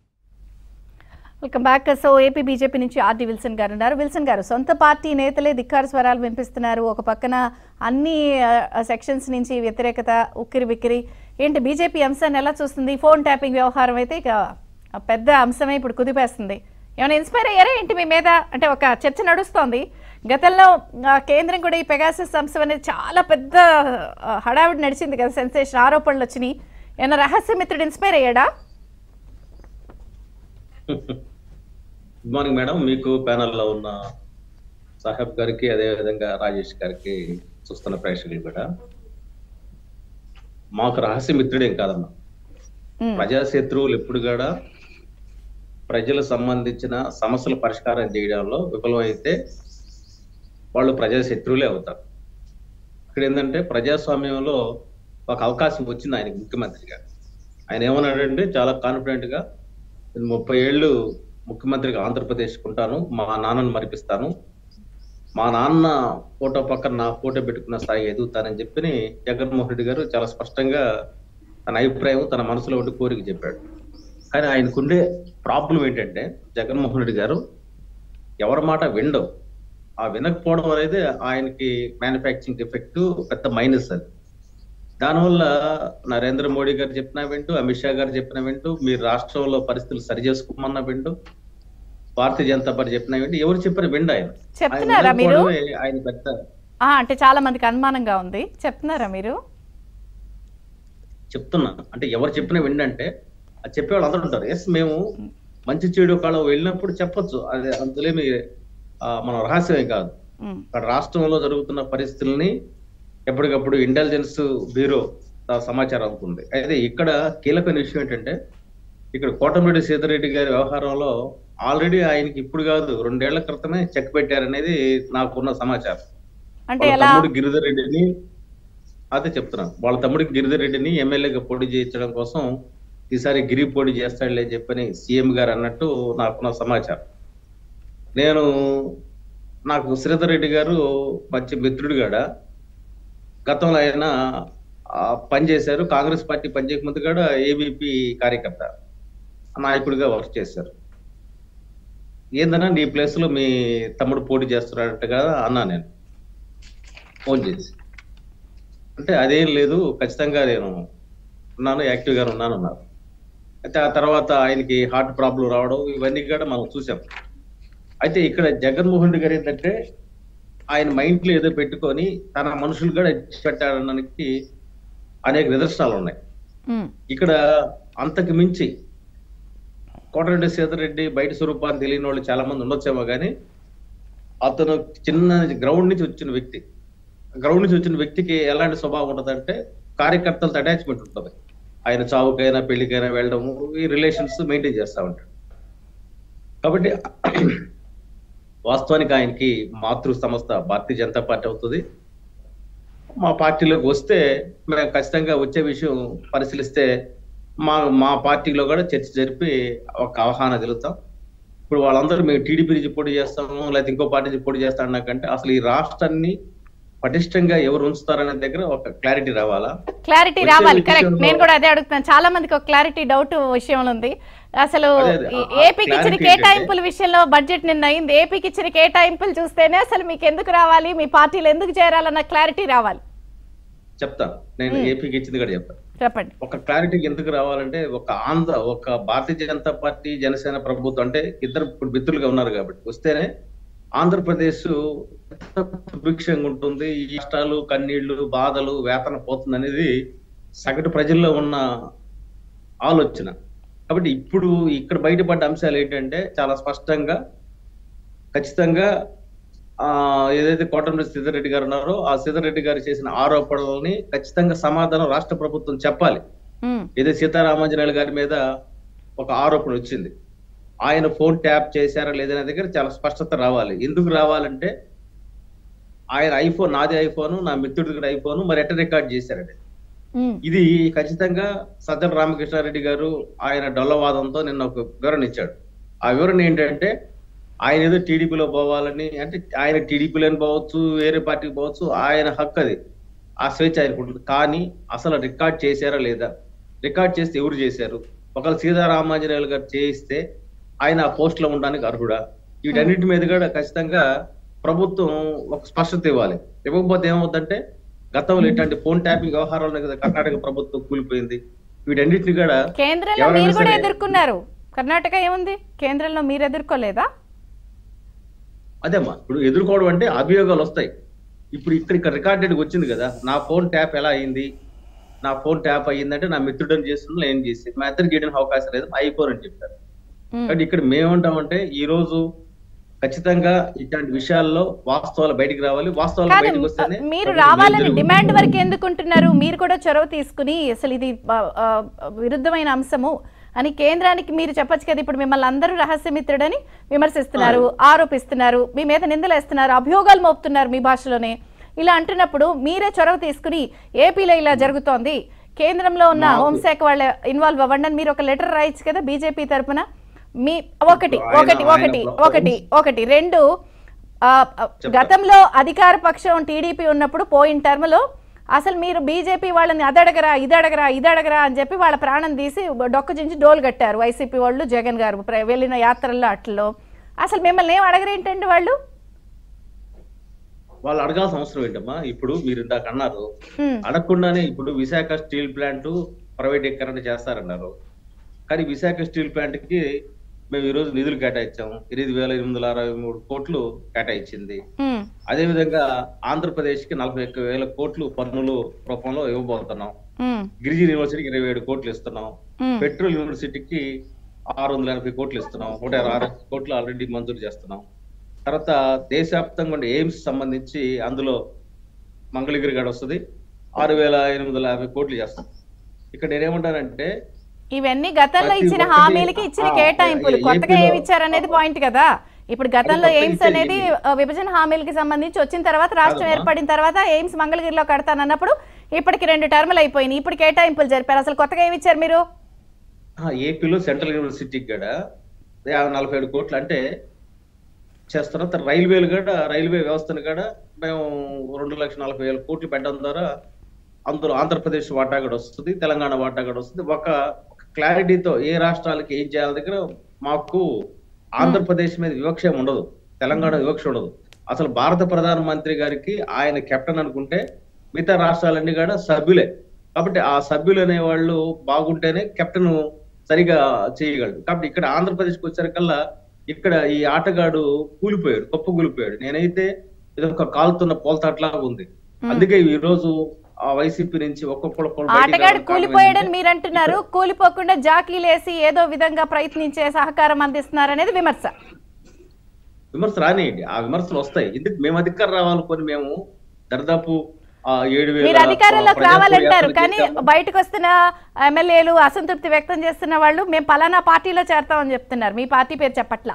welcome back so AP BJP నుంచి ఆర్డి విల్సన్ గారు ఉన్నారు విల్సన్ గారు సొంత పార్టీ నేతలే ధిక్కార స్వరాలు వినిపిస్తున్నారు ఒక పక్కన అన్ని సెక్షన్స్ నుంచి వ్యతిరేకత ఉక్కిరి బిక్కిరి ఏంటి బీజేపీ అంశాన్ని ఎలా చూస్తుంది ఫోన్ ట్యాపింగ్ వ్యవహారం అయితే ఇక ఆ పెద్ద అంశమే ఇప్పుడు కుదిపేస్తుంది ఏమైనా ఇన్స్పైర్ అయ్యారా ఏంటి మీ మీద అంటే ఒక చర్చ నడుస్తోంది గతంలో ఆ, కేంద్రం కూడా ఈ పెగాసస్ అంశం అనేది చాలా పెద్ద ఆ, హడావిడి నడిచింది కదా సెన్సేషన్ ఆరోపణలు వచ్చినాయి ఏమైనా రహస్యమిత్రుడు ఇన్స్పైర్ అయ్యాడా గుడ్ మార్నింగ్ మేడం మీకు ప్యానల్లో ఉన్న సాహెబ్ గారికి అదే విధంగా రాజేష్ గారికి చూస్తున్న ప్రేక్షకులు కూడా మాకు రహస్య మిత్రుడేం కాదమ్మా ఉమ్, ప్రజాశత్రువులు ఎప్పుడు కూడా ప్రజలకు సంబంధించిన సమస్యల పరిష్కారం చేయడంలో విఫలమైతే వాళ్ళు ప్రజాశత్రువులే అవుతారు ఇక్కడ ఏంటంటే ప్రజాస్వామ్యంలో ఒక అవకాశం వచ్చింది ఆయనకి ముఖ్యమంత్రిగా ఆయన ఏమన్నాడంటే చాలా కాన్ఫిడెంట్ గా నేను ముప్పై ఏళ్ళు ముఖ్యమంత్రిగా ఆంధ్రప్రదేశ్ ఉంటాను మా నాన్నను మరిపిస్తాను మా నాన్న ఫోటో పక్కన నా ఫోటో పెట్టుకున్న స్థాయి ఎదుగుతానని చెప్పి జగన్మోహన్ రెడ్డి గారు చాలా స్పష్టంగా తన అభిప్రాయం తన మనసులో ఉండి కోరిక చెప్పాడు కానీ ఆయనకుండే ప్రాబ్లం ఏంటంటే జగన్మోహన్ రెడ్డి గారు ఎవరి మాట వినడం ఆ వినకపోవడం అనేది ఆయనకి మ్యానుఫ్యాక్చరింగ్ ఎఫెక్ట్ పెద్ద మైనస్ అది దానివల్ల నరేంద్ర మోడీ గారు చెప్పినా వింటూ అమిత్ షా గారు చెప్పిన వింటూ మీరు రాష్ట్రంలో పరిస్థితులు సరి చేసుకోమన్నా వింటూ భారతీయ జనతా పార్టీ చెప్పినా వింటూ ఎవరు చెప్పిన విండు ఆయన చెప్తున్నారా ఆయన మీరు? వినకపోవడమే ఆయన పెద్ద ఆ, అంటే చాలా మందికి అనుమానంగా ఉంది చెప్తున్నారా మీరు చెప్తున్నా అంటే ఎవరు చెప్పిన విండంటే అది చెప్పే వాళ్ళు అందరూ ఉంటారు ఎస్ మేము మంచి చెడు కాలం వెళ్ళినప్పుడు చెప్పొచ్చు అది అందులోని ఆ, మన రహస్యమే కాదు ఉమ్, అక్కడ రాష్ట్రంలో జరుగుతున్న పరిస్థితుల్ని ఎప్పటికప్పుడు ఇంటెలిజెన్స్ బ్యూరో ఆ సమాచారం అవుతుంది అయితే ఇక్కడ కీలకమైన విషయం ఏంటంటే ఇక్కడ కోటమిరెడ్డి సీతారెడ్డి గారి వ్యవహారంలో ఆల్రెడీ ఆయనకి ఇప్పుడు కాదు రెండేళ్ల క్రితమే చెక్ పెట్టారనేది నాకున్న సమాచారం అంటే వాళ్ళ ఎలా తమ్ముడు గిరిధర్ రెడ్డిని అదే చెప్తున్నాను వాళ్ళ తమ్ముడికి గిరిధర్ రెడ్డిని ఎమ్మెల్యేగా పోటీ చేయించడం కోసం ఈసారి గిరి పోటీ చేస్తాడులే చెప్పని సీఎం గారు అన్నట్టు నాకున్న సమాచారం నేను నాకు శ్రీధర్ రెడ్డి గారు మంచి మిత్రుడు గాడ గతంలో ఆయన ఆ, పనిచేశారు కాంగ్రెస్ పార్టీ పనిచేయక ముందు కూడా ఏబీపీ కార్యకర్త నాయకుడిగా వర్క్ చేశారు ఏందన్నా నీ ప్లేస్ లో మీ తమ్ముడు పోటీ చేస్తున్నాడట్టుగా అన్నా నేను ఫోన్ చేసి అంటే అదేం లేదు ఖచ్చితంగా నేను ఉన్నాను యాక్టివ్ గానే ఉన్నాను అన్నారు అయితే ఆ తర్వాత ఆయనకి హార్ట్ ప్రాబ్లం రావడం ఇవన్నీ కూడా మనం చూసాం అయితే ఇక్కడ జగన్మోహన్ రెడ్డి గారు ఏంటంటే ఆయన మైండ్ లో ఏదో పెట్టుకొని తన మనుషులు కూడా ఇచ్చి పెట్టాడనడానికి అనేక నిదర్శనాలు ఉన్నాయి ఉమ్, ఇక్కడ అంతకు మించి కోటరెడ్డి సీతారెడ్డి బయట స్వరూపాన్ని తెలియని వాళ్ళు చాలా మంది ఉండొచ్చేమో కానీ అతను చిన్న గ్రౌండ్ నుంచి వచ్చిన వ్యక్తి గ్రౌండ్ నుంచి వచ్చిన వ్యక్తికి ఎలాంటి స్వభావం ఉంటుందంటే కార్యకర్తలతో అటాచ్మెంట్ ఉంటుంది ఆయన చావుకైనా పెళ్లికైనా వెళ్ళడము ఈ రిలేషన్స్ మెయింటైన్ చేస్తా ఉంటాడు కాబట్టి వాస్తవానికి ఆయనకి మాతృ సంస్థ భారతీయ జనతా పార్టీ అవుతుంది మా పార్టీలోకి వస్తే మేము ఖచ్చితంగా వచ్చే విషయం పరిశీలిస్తే మా మా పార్టీలో కూడా చర్చ జరిపి ఒక అవగాహన తెలుగుతాం ఇప్పుడు వాళ్ళందరూ మేము టీడీపీ నుంచి పోటీ చేస్తాము లేకపోతే ఇంకో పార్టీ నుంచి పోటీ చేస్తాం నాకంటే అసలు ఈ రాష్ట్రాన్ని పటిష్టంగా ఎవరు ఉంచుతారనే దగ్గర ఒక క్లారిటీ రావాలా క్లారిటీ వచ్చే రావాలి కరెక్ట్ విషయంలో- నేను కూడా అదే అడుగుతున్నాను చాలా మందికి ఒక క్లారిటీ డౌట్ విషయంలో ఉంది అసలు అదే, అదే. ఈ ఆ- ఆ ఏపీకి ఇచ్చిన clarity కేటాయింపుల విషయంలో బడ్జెట్ నిన్న అయింది ఏపీకి ఇచ్చిన కేటాయింపులు చూస్తేనే అసలు మీకు ఎందుకు రావాలి మీ పార్టీలు ఎందుకు చేరాలన్న క్లారిటీ రావాలి చెప్తాను నేను ఏపీకి ఇచ్చింది కూడా చెప్తాను చెప్పండి ఒక క్లారిటీ ఎందుకు రావాలంటే ఒక ఆంధ్ర ఒక భారతీయ జనతా పార్టీ జనసేన ప్రభుత్వం అంటే ఇద్దరు ఇప్పుడు మిత్రులుగా ఉన్నారు కాబట్టి వస్తేనే ఆంధ్రప్రదేశ్ సుభిక్షంగా ఉంటుంది ఈ కష్టాలు కన్నీళ్లు బాధలు వేతన పోతుంది అనేది సగటు ప్రజల్లో ఉన్న ఆలోచన కాబట్టి ఇప్పుడు ఇక్కడ బయటపడ్డ అంశాలు ఏంటంటే చాలా స్పష్టంగా ఖచ్చితంగా ఆ ఏదైతే కోటమిరెడ్డి సీతారెడ్డి గారు ఉన్నారో ఆ సీతారెడ్డి గారు చేసిన ఆరోపణలని ఖచ్చితంగా సమాధానం రాష్ట్ర ప్రభుత్వం చెప్పాలి ఉమ్, ఏదో సీతారామాంజనేయులు గారి మీద ఒక ఆరోపణ వచ్చింది ఆయన ఫోన్ ట్యాప్ చేశారా లేదనే దగ్గర చాలా స్పష్టత రావాలి ఎందుకు రావాలంటే ఆయన ఐఫోన్ నాది ఐఫోన్ నా మిత్రుడి కూడా ఐఫోన్ మరి ఎట్ట రికార్డ్ చేశారండి ఉమ్, ఇది ఖచ్చితంగా సజ్జల రామకృష్ణారెడ్డి గారు ఆయన డొల్లవాదంతో నిన్న ఒక వివరణ ఇచ్చాడు ఆ వివరణ ఏంటంటే ఆయన ఏదో టీడీపీలో పోవాలని అంటే ఆయన టీడీపీలోని పోవచ్చు వేరే పార్టీకి పోవచ్చు ఆయన హక్కు అది ఆ స్వేచ్ఛ ఆయనకు ఉంటుంది కానీ అసలు రికార్డ్ చేశారా లేదా రికార్డ్ చేస్తే ఎవరు చేశారు ఒకవేళ సీతారామాంజనేయులు గారు చేయిస్తే ఆయన ఆ పోస్ట్ లో ఉండడానికి అర్హుడా వీటన్నిటి మీద కూడా ఖచ్చితంగా ప్రభుత్వం ఒక స్పష్టత ఇవ్వాలి ఇవ్వకపోతే ఏమవుతుందంటే గతంలో ఇట్లాంటి ఫోన్ ట్యాపింగ్ వ్యవహారాలు కదా కర్ణాటక ప్రభుత్వం కూలిపోయింది వీటన్నిటిని కూడా కేంద్రంలో ఎవరైనా మీరు కూడా సరే- ఎదుర్కొన్నారు కర్ణాటక ఏముంది కేంద్రంలో మీరు ఎదుర్కోలేదా అదేమ్మా ఇప్పుడు ఎదుర్కోవడం అంటే అభియోగాలు వస్తాయి ఇప్పుడు ఇక్కడ ఇక్కడ రికార్డెడ్ వచ్చింది కదా నా ఫోన్ ట్యాప్ ఎలా అయింది నా ఫోన్ ట్యాప్ అయ్యిందంటే నా మిత్రుడని చేస్తున్నా ఏం చేసి మా ఇద్దరు చేయడానికి అవకాశం లేదు అయిపోరు అని చెప్పారు ఉమ్, కాబట్టి ఇక్కడ మేమంటామంటే ఈ రోజు ఖచ్చితంగా ఇట్లాంటి విషయాల్లో వాస్తవాలు బయటికి రావాలి వాస్తవాలు కాదు బయటకు వస్తేనే మీరు ప్రభుత్వం రావాలని జరుగుతుంది. డిమాండ్ వరకు ఎందుకుంటున్నారు మీరు కూడా చొరవ తీసుకుని అసలు ఇది ఆ, ఆ, విరుద్ధమైన అంశము అని కేంద్రానికి మీరు చెప్పొచ్చు కదా ఇప్పుడు మిమ్మల్ని అందరూ రహస్యమిత్రుడని విమర్శిస్తున్నారు ఆరోపిస్తున్నారు మీ మీద నిందలేస్తున్నారు అభియోగాలు మోపుతున్నారు మీ భాషలోనే ఇలా అంటున్నప్పుడు మీరే చొరవ తీసుకుని ఏపీలో ఇలా జరుగుతోంది కేంద్రంలో ఉన్న మాకు- హోంశాఖ వాళ్ళ ఇన్వాల్వ్ అవ్వండి అని మీరు ఒక లెటర్ రాయొచ్చు కదా బీజేపీ తరపున మీ ఒకటి ఆయన- ఒకటి ఆయన ఒకటి ప్రభుత్వం- ఒకటి ఒకటి రెండు ఆ, ఆ, గతంలో అధికార పక్షం టీడీపీ ఉన్నప్పుడు పోయిన టర్మ్లో అసలు మీరు బీజేపీ వాళ్ళని అదడగరా ఇదడగరా ఇదడగరా అని చెప్పి వాళ్ళ ప్రాణం తీసి డొక్కు చించి డోలు కట్టారు వైసీపీ వాళ్ళు జగన్ గారు ప్ర- వెళ్ళిన యాత్రల్లో అట్లలో అసలు మిమ్మల్ని ఏం అడగరేంటండి వాళ్ళు వాళ్ళు అడగాల్సిన అవసరం ఏంటమ్మా ఇప్పుడు మీరు ఇందాక అన్నారు హ్మ్, అడగకుండానే ఇప్పుడు విశాఖ స్టీల్ ప్లాంట్ ప్రైవేటీకరణ చేస్తారన్నారు కానీ విశాఖ స్టీల్ ప్లాంట్ కి మేము ఈ రోజు నిధులు కేటాయించాము ఎనిమిది వేల ఎనిమిది వందల అరవై మూడు కోట్లు కేటాయించింది హ్మ్, అదే విధంగా ఆంధ్రప్రదేశ్ కి నలభై ఒక్క వేల కోట్లు పన్నులు రూపంలో ఇవ్వబోతున్నాం హ్మ్, గిరిజన యూనివర్సిటీకి ఇరవై ఏడు కోట్లు ఇస్తున్నాం హ్మ్, పెట్రోల్ యూనివర్సిటీకి ఆరు వందల ఎనభై కోట్లు ఇస్తున్నాం నూట ఇరవై ఆరు కోట్లు ఆల్రెడీ మంజూరు చేస్తున్నాం తర్వాత దేశవ్యాప్తంగా ఉండే ఎయిమ్స్ సంబంధించి అందులో మంగళగిరి గడ వస్తుంది ఆరు వేల ఎనిమిది వందల యాభై కోట్లు చేస్తాం ఇక్కడ నేనేమంటానంటే ఇవన్నీ గతంలో ప్రతి ఇచ్చిన ఒక్కటి- హామీలకి ఇచ్చిన ఆ, కేటాయింపులు ఏ- కొత్తగా ఏపీలో- ఏమి ఇచ్చారనేది పాయింట్ కదా ఇప్పుడు గతంలో కొత్త ఎయిమ్స్ ఇచ్చే అనేది ఇచ్చింది. ఆ, విభజన హామీలకి సంబంధించి వచ్చిన తర్వాత రాష్ట్రం కాదమ్మా. ఏర్పడిన తర్వాత ఎయిమ్స్ మంగళగిరిలో కడతానన్నప్పుడు ఇప్పటికి రెండు టర్ములు అయిపోయినాయి ఇప్పుడు కేటాయింపులు జరిపారు అసలు కొత్తగా ఏమి ఇచ్చారు మీరు ఆ, ఏపీలో సెంట్రల్ యూనివర్సిటీకి కూడా యాభై నలభై ఏడు కోట్లు అంటే చేస్తున్న తర్వాత రైల్వేలు కూడా రైల్వే వ్యవస్థను కూడా మేము రెండు లక్షల నలభై వేల కోట్లు పెట్టడం ద్వారా అందులో ఆంధ్రప్రదేశ్ వాటా కూడా వస్తుంది తెలంగాణ వాటా కూడా వస్తుంది ఒక క్లారిటీతో ఏ రాష్ట్రాలకి ఏం చేయాలి దగ్గర మాకు ఆంధ్రప్రదేశ్ మీద వివక్ష ఏమి ఉండదు తెలంగాణ వివక్ష ఉండదు అసలు భారత ప్రధాన మంత్రి గారికి ఆయన కెప్టెన్ అనుకుంటే మిగతా రాష్ట్రాలన్నీ కూడా సభ్యులే కాబట్టి ఆ సభ్యులు అనే వాళ్ళు బాగుంటేనే కెప్టెన్ సరిగా చేయగలడు కాబట్టి ఇక్కడ ఆంధ్రప్రదేశ్కి వచ్చేసరికల్లా ఇక్కడ ఈ ఆటగాడు కూలిపోయాడు గొప్ప కూలిపోయాడు నేనైతే ఇది ఒక కాలుతున్న పోల్తాట్లాగా ఉంది అందుకే ఈ రోజు ఆ వైసీపీ నుంచి ఒక్కొక్కరు ఒక్కొక్కరు బయటికి ఆటగాడు రావడం కారణం కూలిపోయాడని ఏంటంటే మీరు అంటున్నారు కూలిపోకుండా జాకీలేసి ఏదో విధంగా ప్రయత్నించే సహకారం అందిస్తున్నారు అనేది విమర్శ విమర్శ రానియండి ఆ విమర్శలు వస్తాయి ఎందుకు మేము అధికారం రావాలనుకొని మేము దరిదాపు ఆ ఏడు వేల మీరు అధికారంలోకి ప్రజా రావాలంటారు యాత్రలు కానీ చేశాము. బయటకు వస్తున్న ఎమ్మెల్యేలు అసంతృప్తి వ్యక్తం చేస్తున్న వాళ్ళు మేము పలానా పార్టీలో చేరతామని చెప్తున్నారు మీ పార్టీ పేరు చెప్పట్లా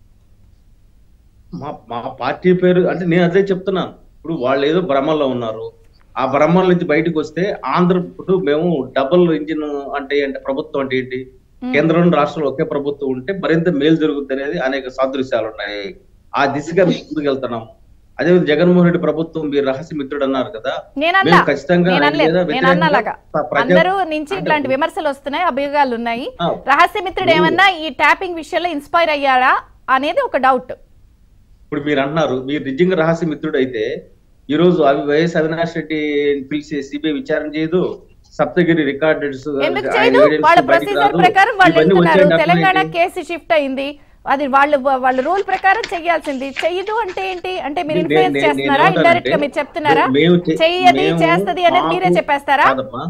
మా మా పార్టీ పేరు అంటే నేను అదే చెప్తున్నాను ఇప్పుడు వాళ్ళు ఏదో భ్రమల్లో ఉన్నారు ఆ భ్రమల నుంచి బయటకు వస్తే ఆంధ్ర ఇప్పుడు మేము డబుల్ ఇంజిన్ అంటే అంటే ప్రభుత్వం అంటే ఏంటి కేంద్రం రాష్ట్రంలో ఒకే ప్రభుత్వం ఉంటే మరింత మేలు జరుగుతుంది అనేది అనేక సాదృశ్యాలు ఉన్నాయి ఆ దిశగా మేము ముందుకు వెళ్తున్నాం అదే జగన్మోహన్ రెడ్డి ప్రభుత్వం మీరు రహస్య మిత్రుడు అన్నారు కదా నేనన్నా మేము ఖచ్చితంగా నేను ఆయన అనలేదు మీద నేను వ్యతిరేకంగా అన్నలాగా ప్రజా- అందరూ నుంచి అంటే ఇట్లాంటి విమర్శలు వస్తున్నాయి అభియోగాలు ఉన్నాయి ఆ. రహస్యమిత్రుడు ఏమన్నా ఈ ట్యాపింగ్ విషయంలో ఇన్స్పైర్ అయ్యాడా అనేది ఒక డౌట్ ఇప్పుడు మీరు అన్నారు మీరు నిజంగా రహస్య మిత్రుడు అయితే ఈ రోజు అవి వైఎస్ అవినాష్ రెడ్డి పిలిచి సిబిఐ విచారణ చేయదు సప్తగిరి రికార్డెడ్స్ ఎందుకు చేయదు వాళ్ళ ప్రొసీజర్ ప్రకారం వాళ్ళు వెళ్తున్నారు తెలంగాణ కేసు షిఫ్ట్ అయింది అది వాళ్ళు వాళ్ళ రూల్ ప్రకారం చెయ్యాల్సింది చెయ్యదు అంటే ఏంటి అంటే మీరు నేను- ఇన్ఫ్లుయెన్స్ నేను- చేస్తున్నారా నేను ఇండైరెక్ట్ గా ఏమంటానంటే, మీరు చెప్తున్నారా మేము చే- చెయ్యది మేము చేస్తది అనేది మీరే మాకు- చెప్పేస్తారా కాదమ్మా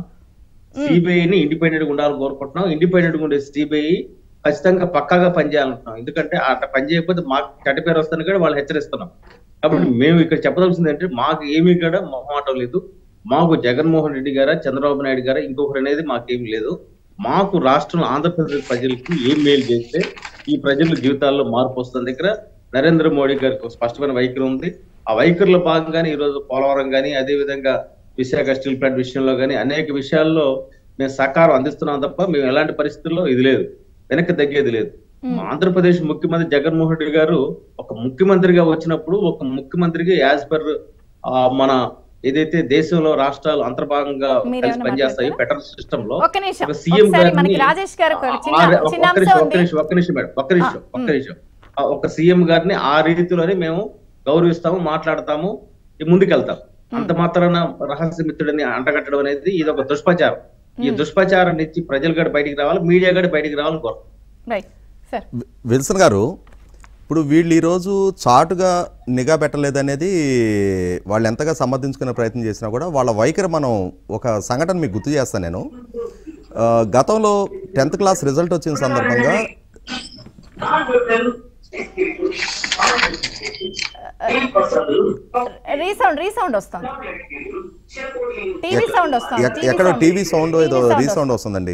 సిబిఐని ఇండిపెండెంట్ గా ఉండాలని కోరుకుంటున్నాం ఇండిపెండెంట్ గా ఉండే సిబిఐ ఖచ్చితంగా పక్కాగా పనిచేయాలంటున్నాం ఎందుకంటే అట్లా పని చేయకపోతే మాకు చెడ్డ పేరు వస్తుంది కూడా వాళ్ళు హెచ్చరిస్తున్నాం కాబట్టి మేము ఇక్కడ చెప్పదలసింది అంటే మాకు ఏమీ కూడా మొహమాటం లేదు మాకు జగన్మోహన్ రెడ్డి గారా చంద్రబాబు నాయుడు గారా ఇంకొకరు అనేది మాకేం లేదు మాకు రాష్ట్రం ఆంధ్రప్రదేశ్ ప్రజలకి ఏం మేలు చేస్తే ఈ ప్రజల జీవితాల్లో మార్పు వస్తుంది దగ్గర నరేంద్ర మోడీ గారికి ఒక స్పష్టమైన వైఖరి ఉంది ఆ వైఖరిలో భాగంగానే ఈ రోజు పోలవరం కానీ అదే విధంగా విశాఖ స్టీల్ ప్లాంట్ విషయంలో కానీ అనేక విషయాల్లో మేము సహకారం అందిస్తున్నాం తప్ప మేము ఎలాంటి పరిస్థితుల్లో ఇది లేదు వెనక్కి తగ్గేది లేదు మా ఆంధ్రప్రదేశ్ ముఖ్యమంత్రి జగన్మోహన్ రెడ్డి గారు ఒక ముఖ్యమంత్రిగా వచ్చినప్పుడు ఒక ముఖ్యమంత్రిగా యాజ్ పర్ మన ఏదైతే దేశంలో రాష్ట్రాలు అంతర్భాగంగా మీరేమైనా కలిసి పనిచేస్తాయి మాట్లాడతారా? ఫెడరల్ సిస్టమ్ లో ఒక్క నిమిషం ఒక సీఎం ఒకసారి మనకి గారిని- రాజేష్ గారు ఒక ఆ- చిన్న ఆ- చిన్న ఒక్క అంశం నిమిషం, ఒక్క ఉంది నిమిషం, ఒక్క నిమిషం మేడం ఒక్క నిమిషం ఒక్క ఉమ్. నిమిషం ఆ ఒక సీఎం గారిని ఆ రీతిలోనే మేము గౌరవిస్తాము మాట్లాడతాము ఈ ముందుకెళ్తాం అంత మాత్రాన రహస్య మిత్రుడిని అంటగట్టడం అనేది ఇది ఒక దుష్ప్రచారం ఈ దుష్ప్రచారం నుంచి ప్రజలు కూడా బయటికి రావాలి మీడియా కూడా బయటికి రావాలని కోరుతాం రైట్ సార్ వి- విల్సన్ గారు ఇప్పుడు వీళ్ళు ఈరోజు చాటుగా నిఘా పెట్టలేదనేది వాళ్ళు ఎంతగా సమర్థించుకునే ప్రయత్నం చేసినా కూడా వాళ్ళ వైఖరి మనం ఒక సంఘటన మీకు గుర్తు చేస్తాను నేను ఆ, గతంలో టెన్త్ క్లాస్ రిజల్ట్ వచ్చిన సందర్భంగా రీసౌండ్ రీసౌండ్ వస్తుంది టీవీ సౌండ్ వస్తుంది ఎక్- ఎక్కడో టీవీ సౌండ్ ఏదో రీసౌండ్ వస్తుందండి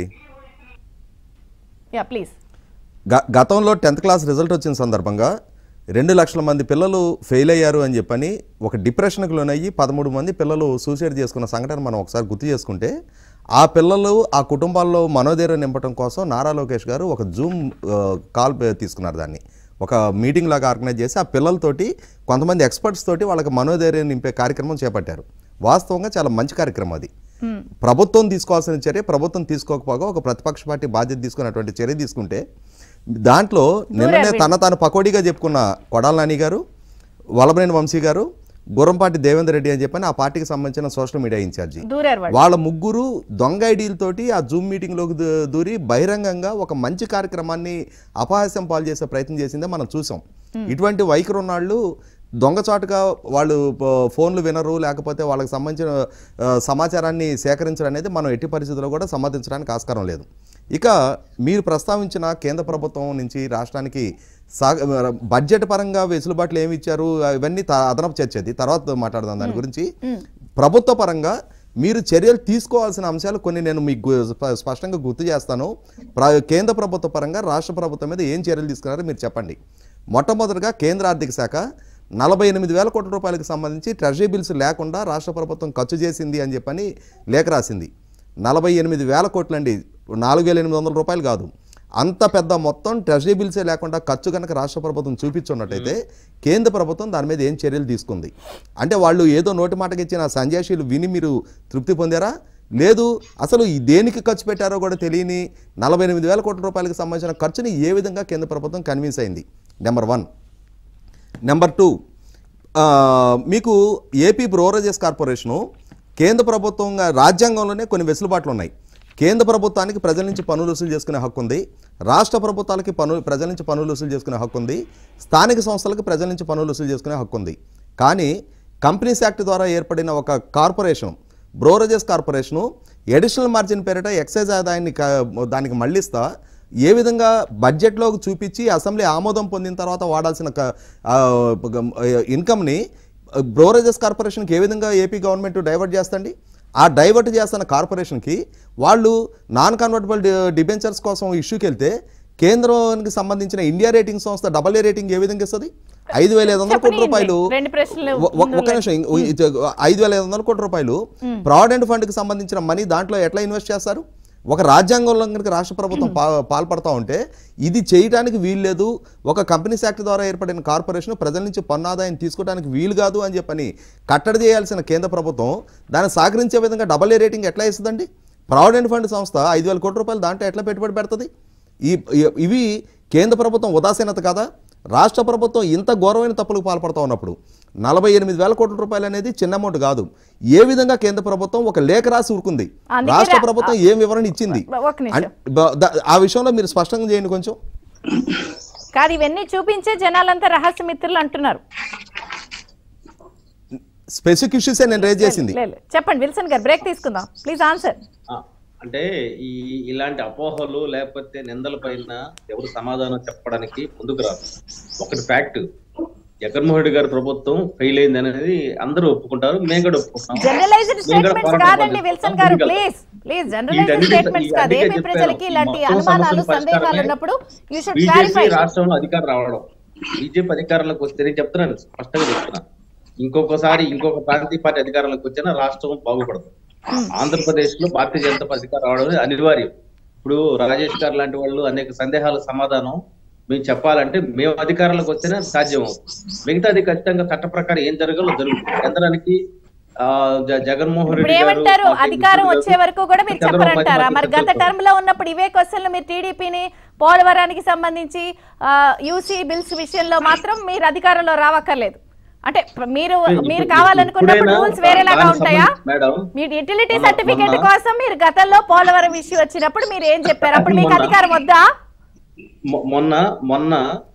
యా ప్లీజ్ గ- గతంలో టెన్త్ క్లాస్ రిజల్ట్ వచ్చిన సందర్భంగా రెండు లక్షల మంది పిల్లలు ఫెయిల్ అయ్యారు అని చెప్పని ఒక డిప్రెషన్కి లోనయ్యి పదమూడు మంది పిల్లలు సూసైడ్ చేసుకున్న సంఘటన మనం ఒకసారి గుర్తు చేసుకుంటే ఆ పిల్లలు ఆ కుటుంబాల్లో మనోధైర్యం నింపడం కోసం నారా లోకేష్ గారు ఒక జూమ్ ఆ, కాల్ పే- తీసుకున్నారు దాన్ని ఒక మీటింగ్ లాగా ఆర్గనైజ్ చేసి ఆ పిల్లలతోటి కొంతమంది ఎక్స్పర్ట్స్ తోటి వాళ్ళకి మనోధైర్యం నింపే కార్యక్రమం చేపట్టారు వాస్తవంగా చాలా మంచి కార్యక్రమం అది ప్రభుత్వం తీసుకోవాల్సిన చర్య ప్రభుత్వం తీసుకోకపోగా ఒక ప్రతిపక్ష పార్టీ బాధ్యత తీసుకున్నటువంటి చర్య తీసుకుంటే దాంట్లో నిన్ననే తన తాను పకోడీగా చెప్పుకున్న కొడాల నాని గారు వలభనేని వంశీ గారు గుర్రంపాటి దేవేందర్ రెడ్డి అని చెప్పని ఆ పార్టీకి సంబంధించిన సోషల్ మీడియా ఇన్ఛార్జి దూరారు వాళ్ళు వాళ్ళ ముగ్గురు దొంగ ఐడీలతోటి ఆ జూమ్ మీటింగ్లోకి దూ- దూరి బహిరంగంగా ఒక మంచి కార్యక్రమాన్ని అపహాస్యం పాలు చేసే ప్రయత్నం చేసిందే మనం చూసాం ఇటువంటి వైఖరి ఉన్నాళ్ళు దొంగచాటుగా వాళ్ళు ప- ఫోన్లు వినరు లేకపోతే వాళ్ళకి సంబంధించిన ఆ, సమాచారాన్ని సేకరించడం అనేది మనం ఎట్టి పరిస్థితుల్లో కూడా సమర్థించడానికి ఆస్కారం లేదు ఇక మీరు ప్రస్తావించిన కేంద్ర ప్రభుత్వం నుంచి రాష్ట్రానికి సా బడ్జెట్ పరంగా వెసులుబాట్లు ఏమి ఇచ్చారు ఇవన్నీ త- అదనపు చర్చది తర్వాత మాట్లాడదాం దాని గురించి ప్రభుత్వ పరంగా మీరు చర్యలు తీసుకోవాల్సిన అంశాలు కొన్ని నేను మీకు గు- స్ప- స్పష్టంగా గుర్తు చేస్తాను ప్ర- కేంద్ర ప్రభుత్వ పరంగా రాష్ట్ర ప్రభుత్వం మీద ఏం చర్యలు తీసుకున్నారో మీరు చెప్పండి మొట్టమొదటిగా కేంద్ర ఆర్థిక శాఖ నలభై ఎనిమిది వేల కోట్ల రూపాయలకు సంబంధించి ట్రెజరీ బిల్స్ లేకుండా రాష్ట్ర ప్రభుత్వం ఖర్చు చేసింది అని చెప్పని లేఖ రాసింది నలభై ఎనిమిది వేల కోట్లండి నాలుగు వేల ఎనిమిది వందల రూపాయలు కాదు అంత పెద్ద మొత్తం ట్రెజరీ బిల్సే లేకుండా ఖర్చు కనుక రాష్ట్ర ప్రభుత్వం చూపించున్నట్టయితే కేంద్ర ప్రభుత్వం దాని మీద ఏం చర్యలు తీసుకుంది అంటే వాళ్ళు ఏదో నోటి మాటకి ఇచ్చిన సంజాషీలు విని మీరు తృప్తి పొందారా లేదు అసలు ఈ దేనికి ఖర్చు పెట్టారో కూడా తెలియని నలభై ఎనిమిది వేల కోట్ల రూపాయలకు సంబంధించిన ఖర్చుని ఏ విధంగా కేంద్ర ప్రభుత్వం కన్విన్స్ అయింది నెంబర్ వన్ నెంబర్ టూ ఆ, మీకు ఏపీ బ్రోవరేజెస్ కార్పొరేషను కేంద్ర ప్రభుత్వంగా రాజ్యాంగంలోనే కొన్ని వెసులుబాట్లు ఉన్నాయి కేంద్ర ప్రభుత్వానికి ప్రజల నుంచి పన్నులు వసూలు చేసుకునే హక్కు ఉంది రాష్ట్ర ప్రభుత్వాలకి పన్ను ప్రజల నుంచి పన్నులు వసూలు చేసుకునే హక్కు ఉంది స్థానిక సంస్థలకు ప్రజల నుంచి పన్నులు వసూలు చేసుకునే హక్కు ఉంది కానీ కంపెనీస్ యాక్ట్ ద్వారా ఏర్పడిన ఒక corporation beverages corporation additional margin పేరిట ఎక్సైజ్ ఆదాయాన్ని క- దానికి మళ్ళిస్తా ఏ విధంగా బడ్జెట్లో చూపించి అసెంబ్లీ ఆమోదం పొందిన తర్వాత వాడాల్సిన క- ఆ, గ- ఇన్కమ్ని బ్రోవరేజెస్ కార్పొరేషన్కి ఏ విధంగా ఏపీ గవర్నమెంట్ డైవర్ట్ చేస్తండి ఆ డైవర్ట్ చేస్తున్న కార్పొరేషన్కి వాళ్ళు నాన్ కన్వర్టబుల్ డిబెంచర్స్ కోసం ఇష్యూకి వెళ్తే కేంద్రానికి సంబంధించిన ఇండియా రేటింగ్ సంస్థ డబల్ ఏ రేటింగ్ ఏ విధంగా ఇస్తుంది ఐదు వేల ఐదు వందల కోట్ల చెప్పనీయండి. రూపాయలు రెండు ప్రశ్నలు ఒ- ఒ- ఒక్క నిమిషం ఇం- ఇది ఐదు వేల ఐదు వందల కోట్ల రూపాయలు ప్రావిడెంట్ ఫండ్కి సంబంధించిన మనీ దాంట్లో ఎట్లా ఇన్వెస్ట్ చేస్తారు ఒక రాజ్యాంగంలో కనుక రాష్ట్ర ప్రభుత్వం పా పాల్పడతా ఉంటే ఇది చేయడానికి వీలు లేదు ఒక కంపెనీస్ యాక్ట్ ద్వారా ఏర్పడిన కార్పొరేషన్ ప్రజల నుంచి పన్ను ఆదాయం తీసుకోవడానికి వీలు కాదు అని చెప్పని కట్టడి చేయాల్సిన కేంద్ర ప్రభుత్వం దాన్ని సహకరించే విధంగా డబల్ ఏ రేటింగ్ ఎట్లా ఇస్తుందండి ప్రావిడెంట్ ఫండ్ సంస్థ ఐదు వేల కోట్ల రూపాయలు దాంట్లో ఎట్లా పెట్టుబడి పెడుతుంది ఈ ఈ- ఇవి కేంద్ర ప్రభుత్వం ఉదాసీనత కాదా రాష్ట్ర ప్రభుత్వం ఇంత ఘోరమైన తప్పులకు పాల్పడతా ఉన్నప్పుడు నలభై ఎనిమిది వేల కోట్ల రూపాయలు అనేది చిన్న అమౌంట్ కాదు ఏ విధంగా కేంద్ర ప్రభుత్వం ఒక లేఖ రాసి ఊరుకుంది అందుకే రాష్ట్ర రా- ప్రభుత్వం ఏం వివరణ ఇచ్చింది ఒక నిమిషం. అన్- బ- ద- ఆ విషయంలో మీరు స్పష్టంగా చేయండి కొంచెం కాదు ఇవన్నీ చూపించే జనాలంతా రహస్య మిత్రులు అంటున్నారు స్పెసిఫిక్ ఇష్యూసే నేను రేజ్ చేసింది లే, లే. చెప్పండి విల్సన్ గారు బ్రేక్ తీసుకుందాం ప్లీజ్ ఆన్సర్ ఆ, అంటే ఈ ఇలాంటి అపోహలు లేకపోతే నిందల పైన ఎవరు సమాధానం చెప్పడానికి ముందుకు రాదు ఒకటి ఫ్యాక్ట్ జగన్మోహన్ రెడ్డి గారి ప్రభుత్వం ఫెయిల్ అయింది అనేది అందరూ ఒప్పుకుంటారు మేము కూడా ఒప్పుకుంటాం జనరలైజ్డ్ మేము కూడా స్టేట్మెంట్స్ పోరాటం కాదండి చేస్తాం. విల్సన్ గారు ముందుకెళ్తాం. ప్లీజ్ ప్లీజ్ జనరలైజ్డ్ వీటన్నిటి- స్టేట్మెంట్స్ కాదు అందుకే ఏపీ చెప్పాను. ప్రజలకి ఇలాంటి మొత్తం అనుమానాలు సమస్యల సందేహాలు పరిష్కారమే ఉన్నప్పుడు యూ షుడ్ బీజేపీ క్లారిఫై రాష్ట్రంలో అధికారం రావడం బీజేపీ అధికారంలోకి వస్తే నేను చెప్తున్నాను స్పష్టంగా చెప్తున్నా ఇంకొకసారి ఇంకొక ప్రాంతీయ పార్టీ అధికారంలోకి వచ్చినా రాష్ట్రం బాగుపడదు ఆంధ్రప్రదేశ్ లో భారతీయ జనతా పార్టీ అధికారం రావడం అనేది అనివార్యం ఇప్పుడు రాజేష్ గారు లాంటి వాళ్ళు అనేక సందేహాల సమాధానం మేము చెప్పాలంటే మేము అధికారంలోకి వస్తేనే సాధ్యం అవుతుంది మిగతాది ఖచ్చితంగా చట్ట ప్రకారం ఏం జరగాలో జరుగుతుంది కేంద్రానికి ఆ, జ- జగన్మోహన్ ఇప్పుడు రెడ్డి గారు ఏమంటారు మాకు అధికారం తెలుసు వచ్చే వరకు కూడా మీరు చంద్రబాబు చెప్పరంటారా మధ్య మరి మధ్య గత టర్మ్ లో ఉన్నప్పుడు ఇవే క్వశ్చన్లు మీరు టీడీపీని పోలవరానికి సంబంధించి యూసీ బిల్స్ విషయంలో మాత్రం మీరు అధికారంలో రావక్కర్లేదు అంటే ప్ర- మీరు మీరు కావాలనుకున్నప్పుడు ఇప్పుడైనా రూల్స్ వేరేలాగా దానికి ఉంటాయా సంబంధించి- మేడం మీరు యుటిలిటీ మొన్న- సర్టిఫికేట్ మొన్న- కోసం మీరు గతంలో పోలవరం ఇష్యూ వచ్చినప్పుడు మీరు ఏం చెప్పారు అప్పుడు మీకు మొన్న- అధికారం వద్దా మొ- మొన్న మొన్న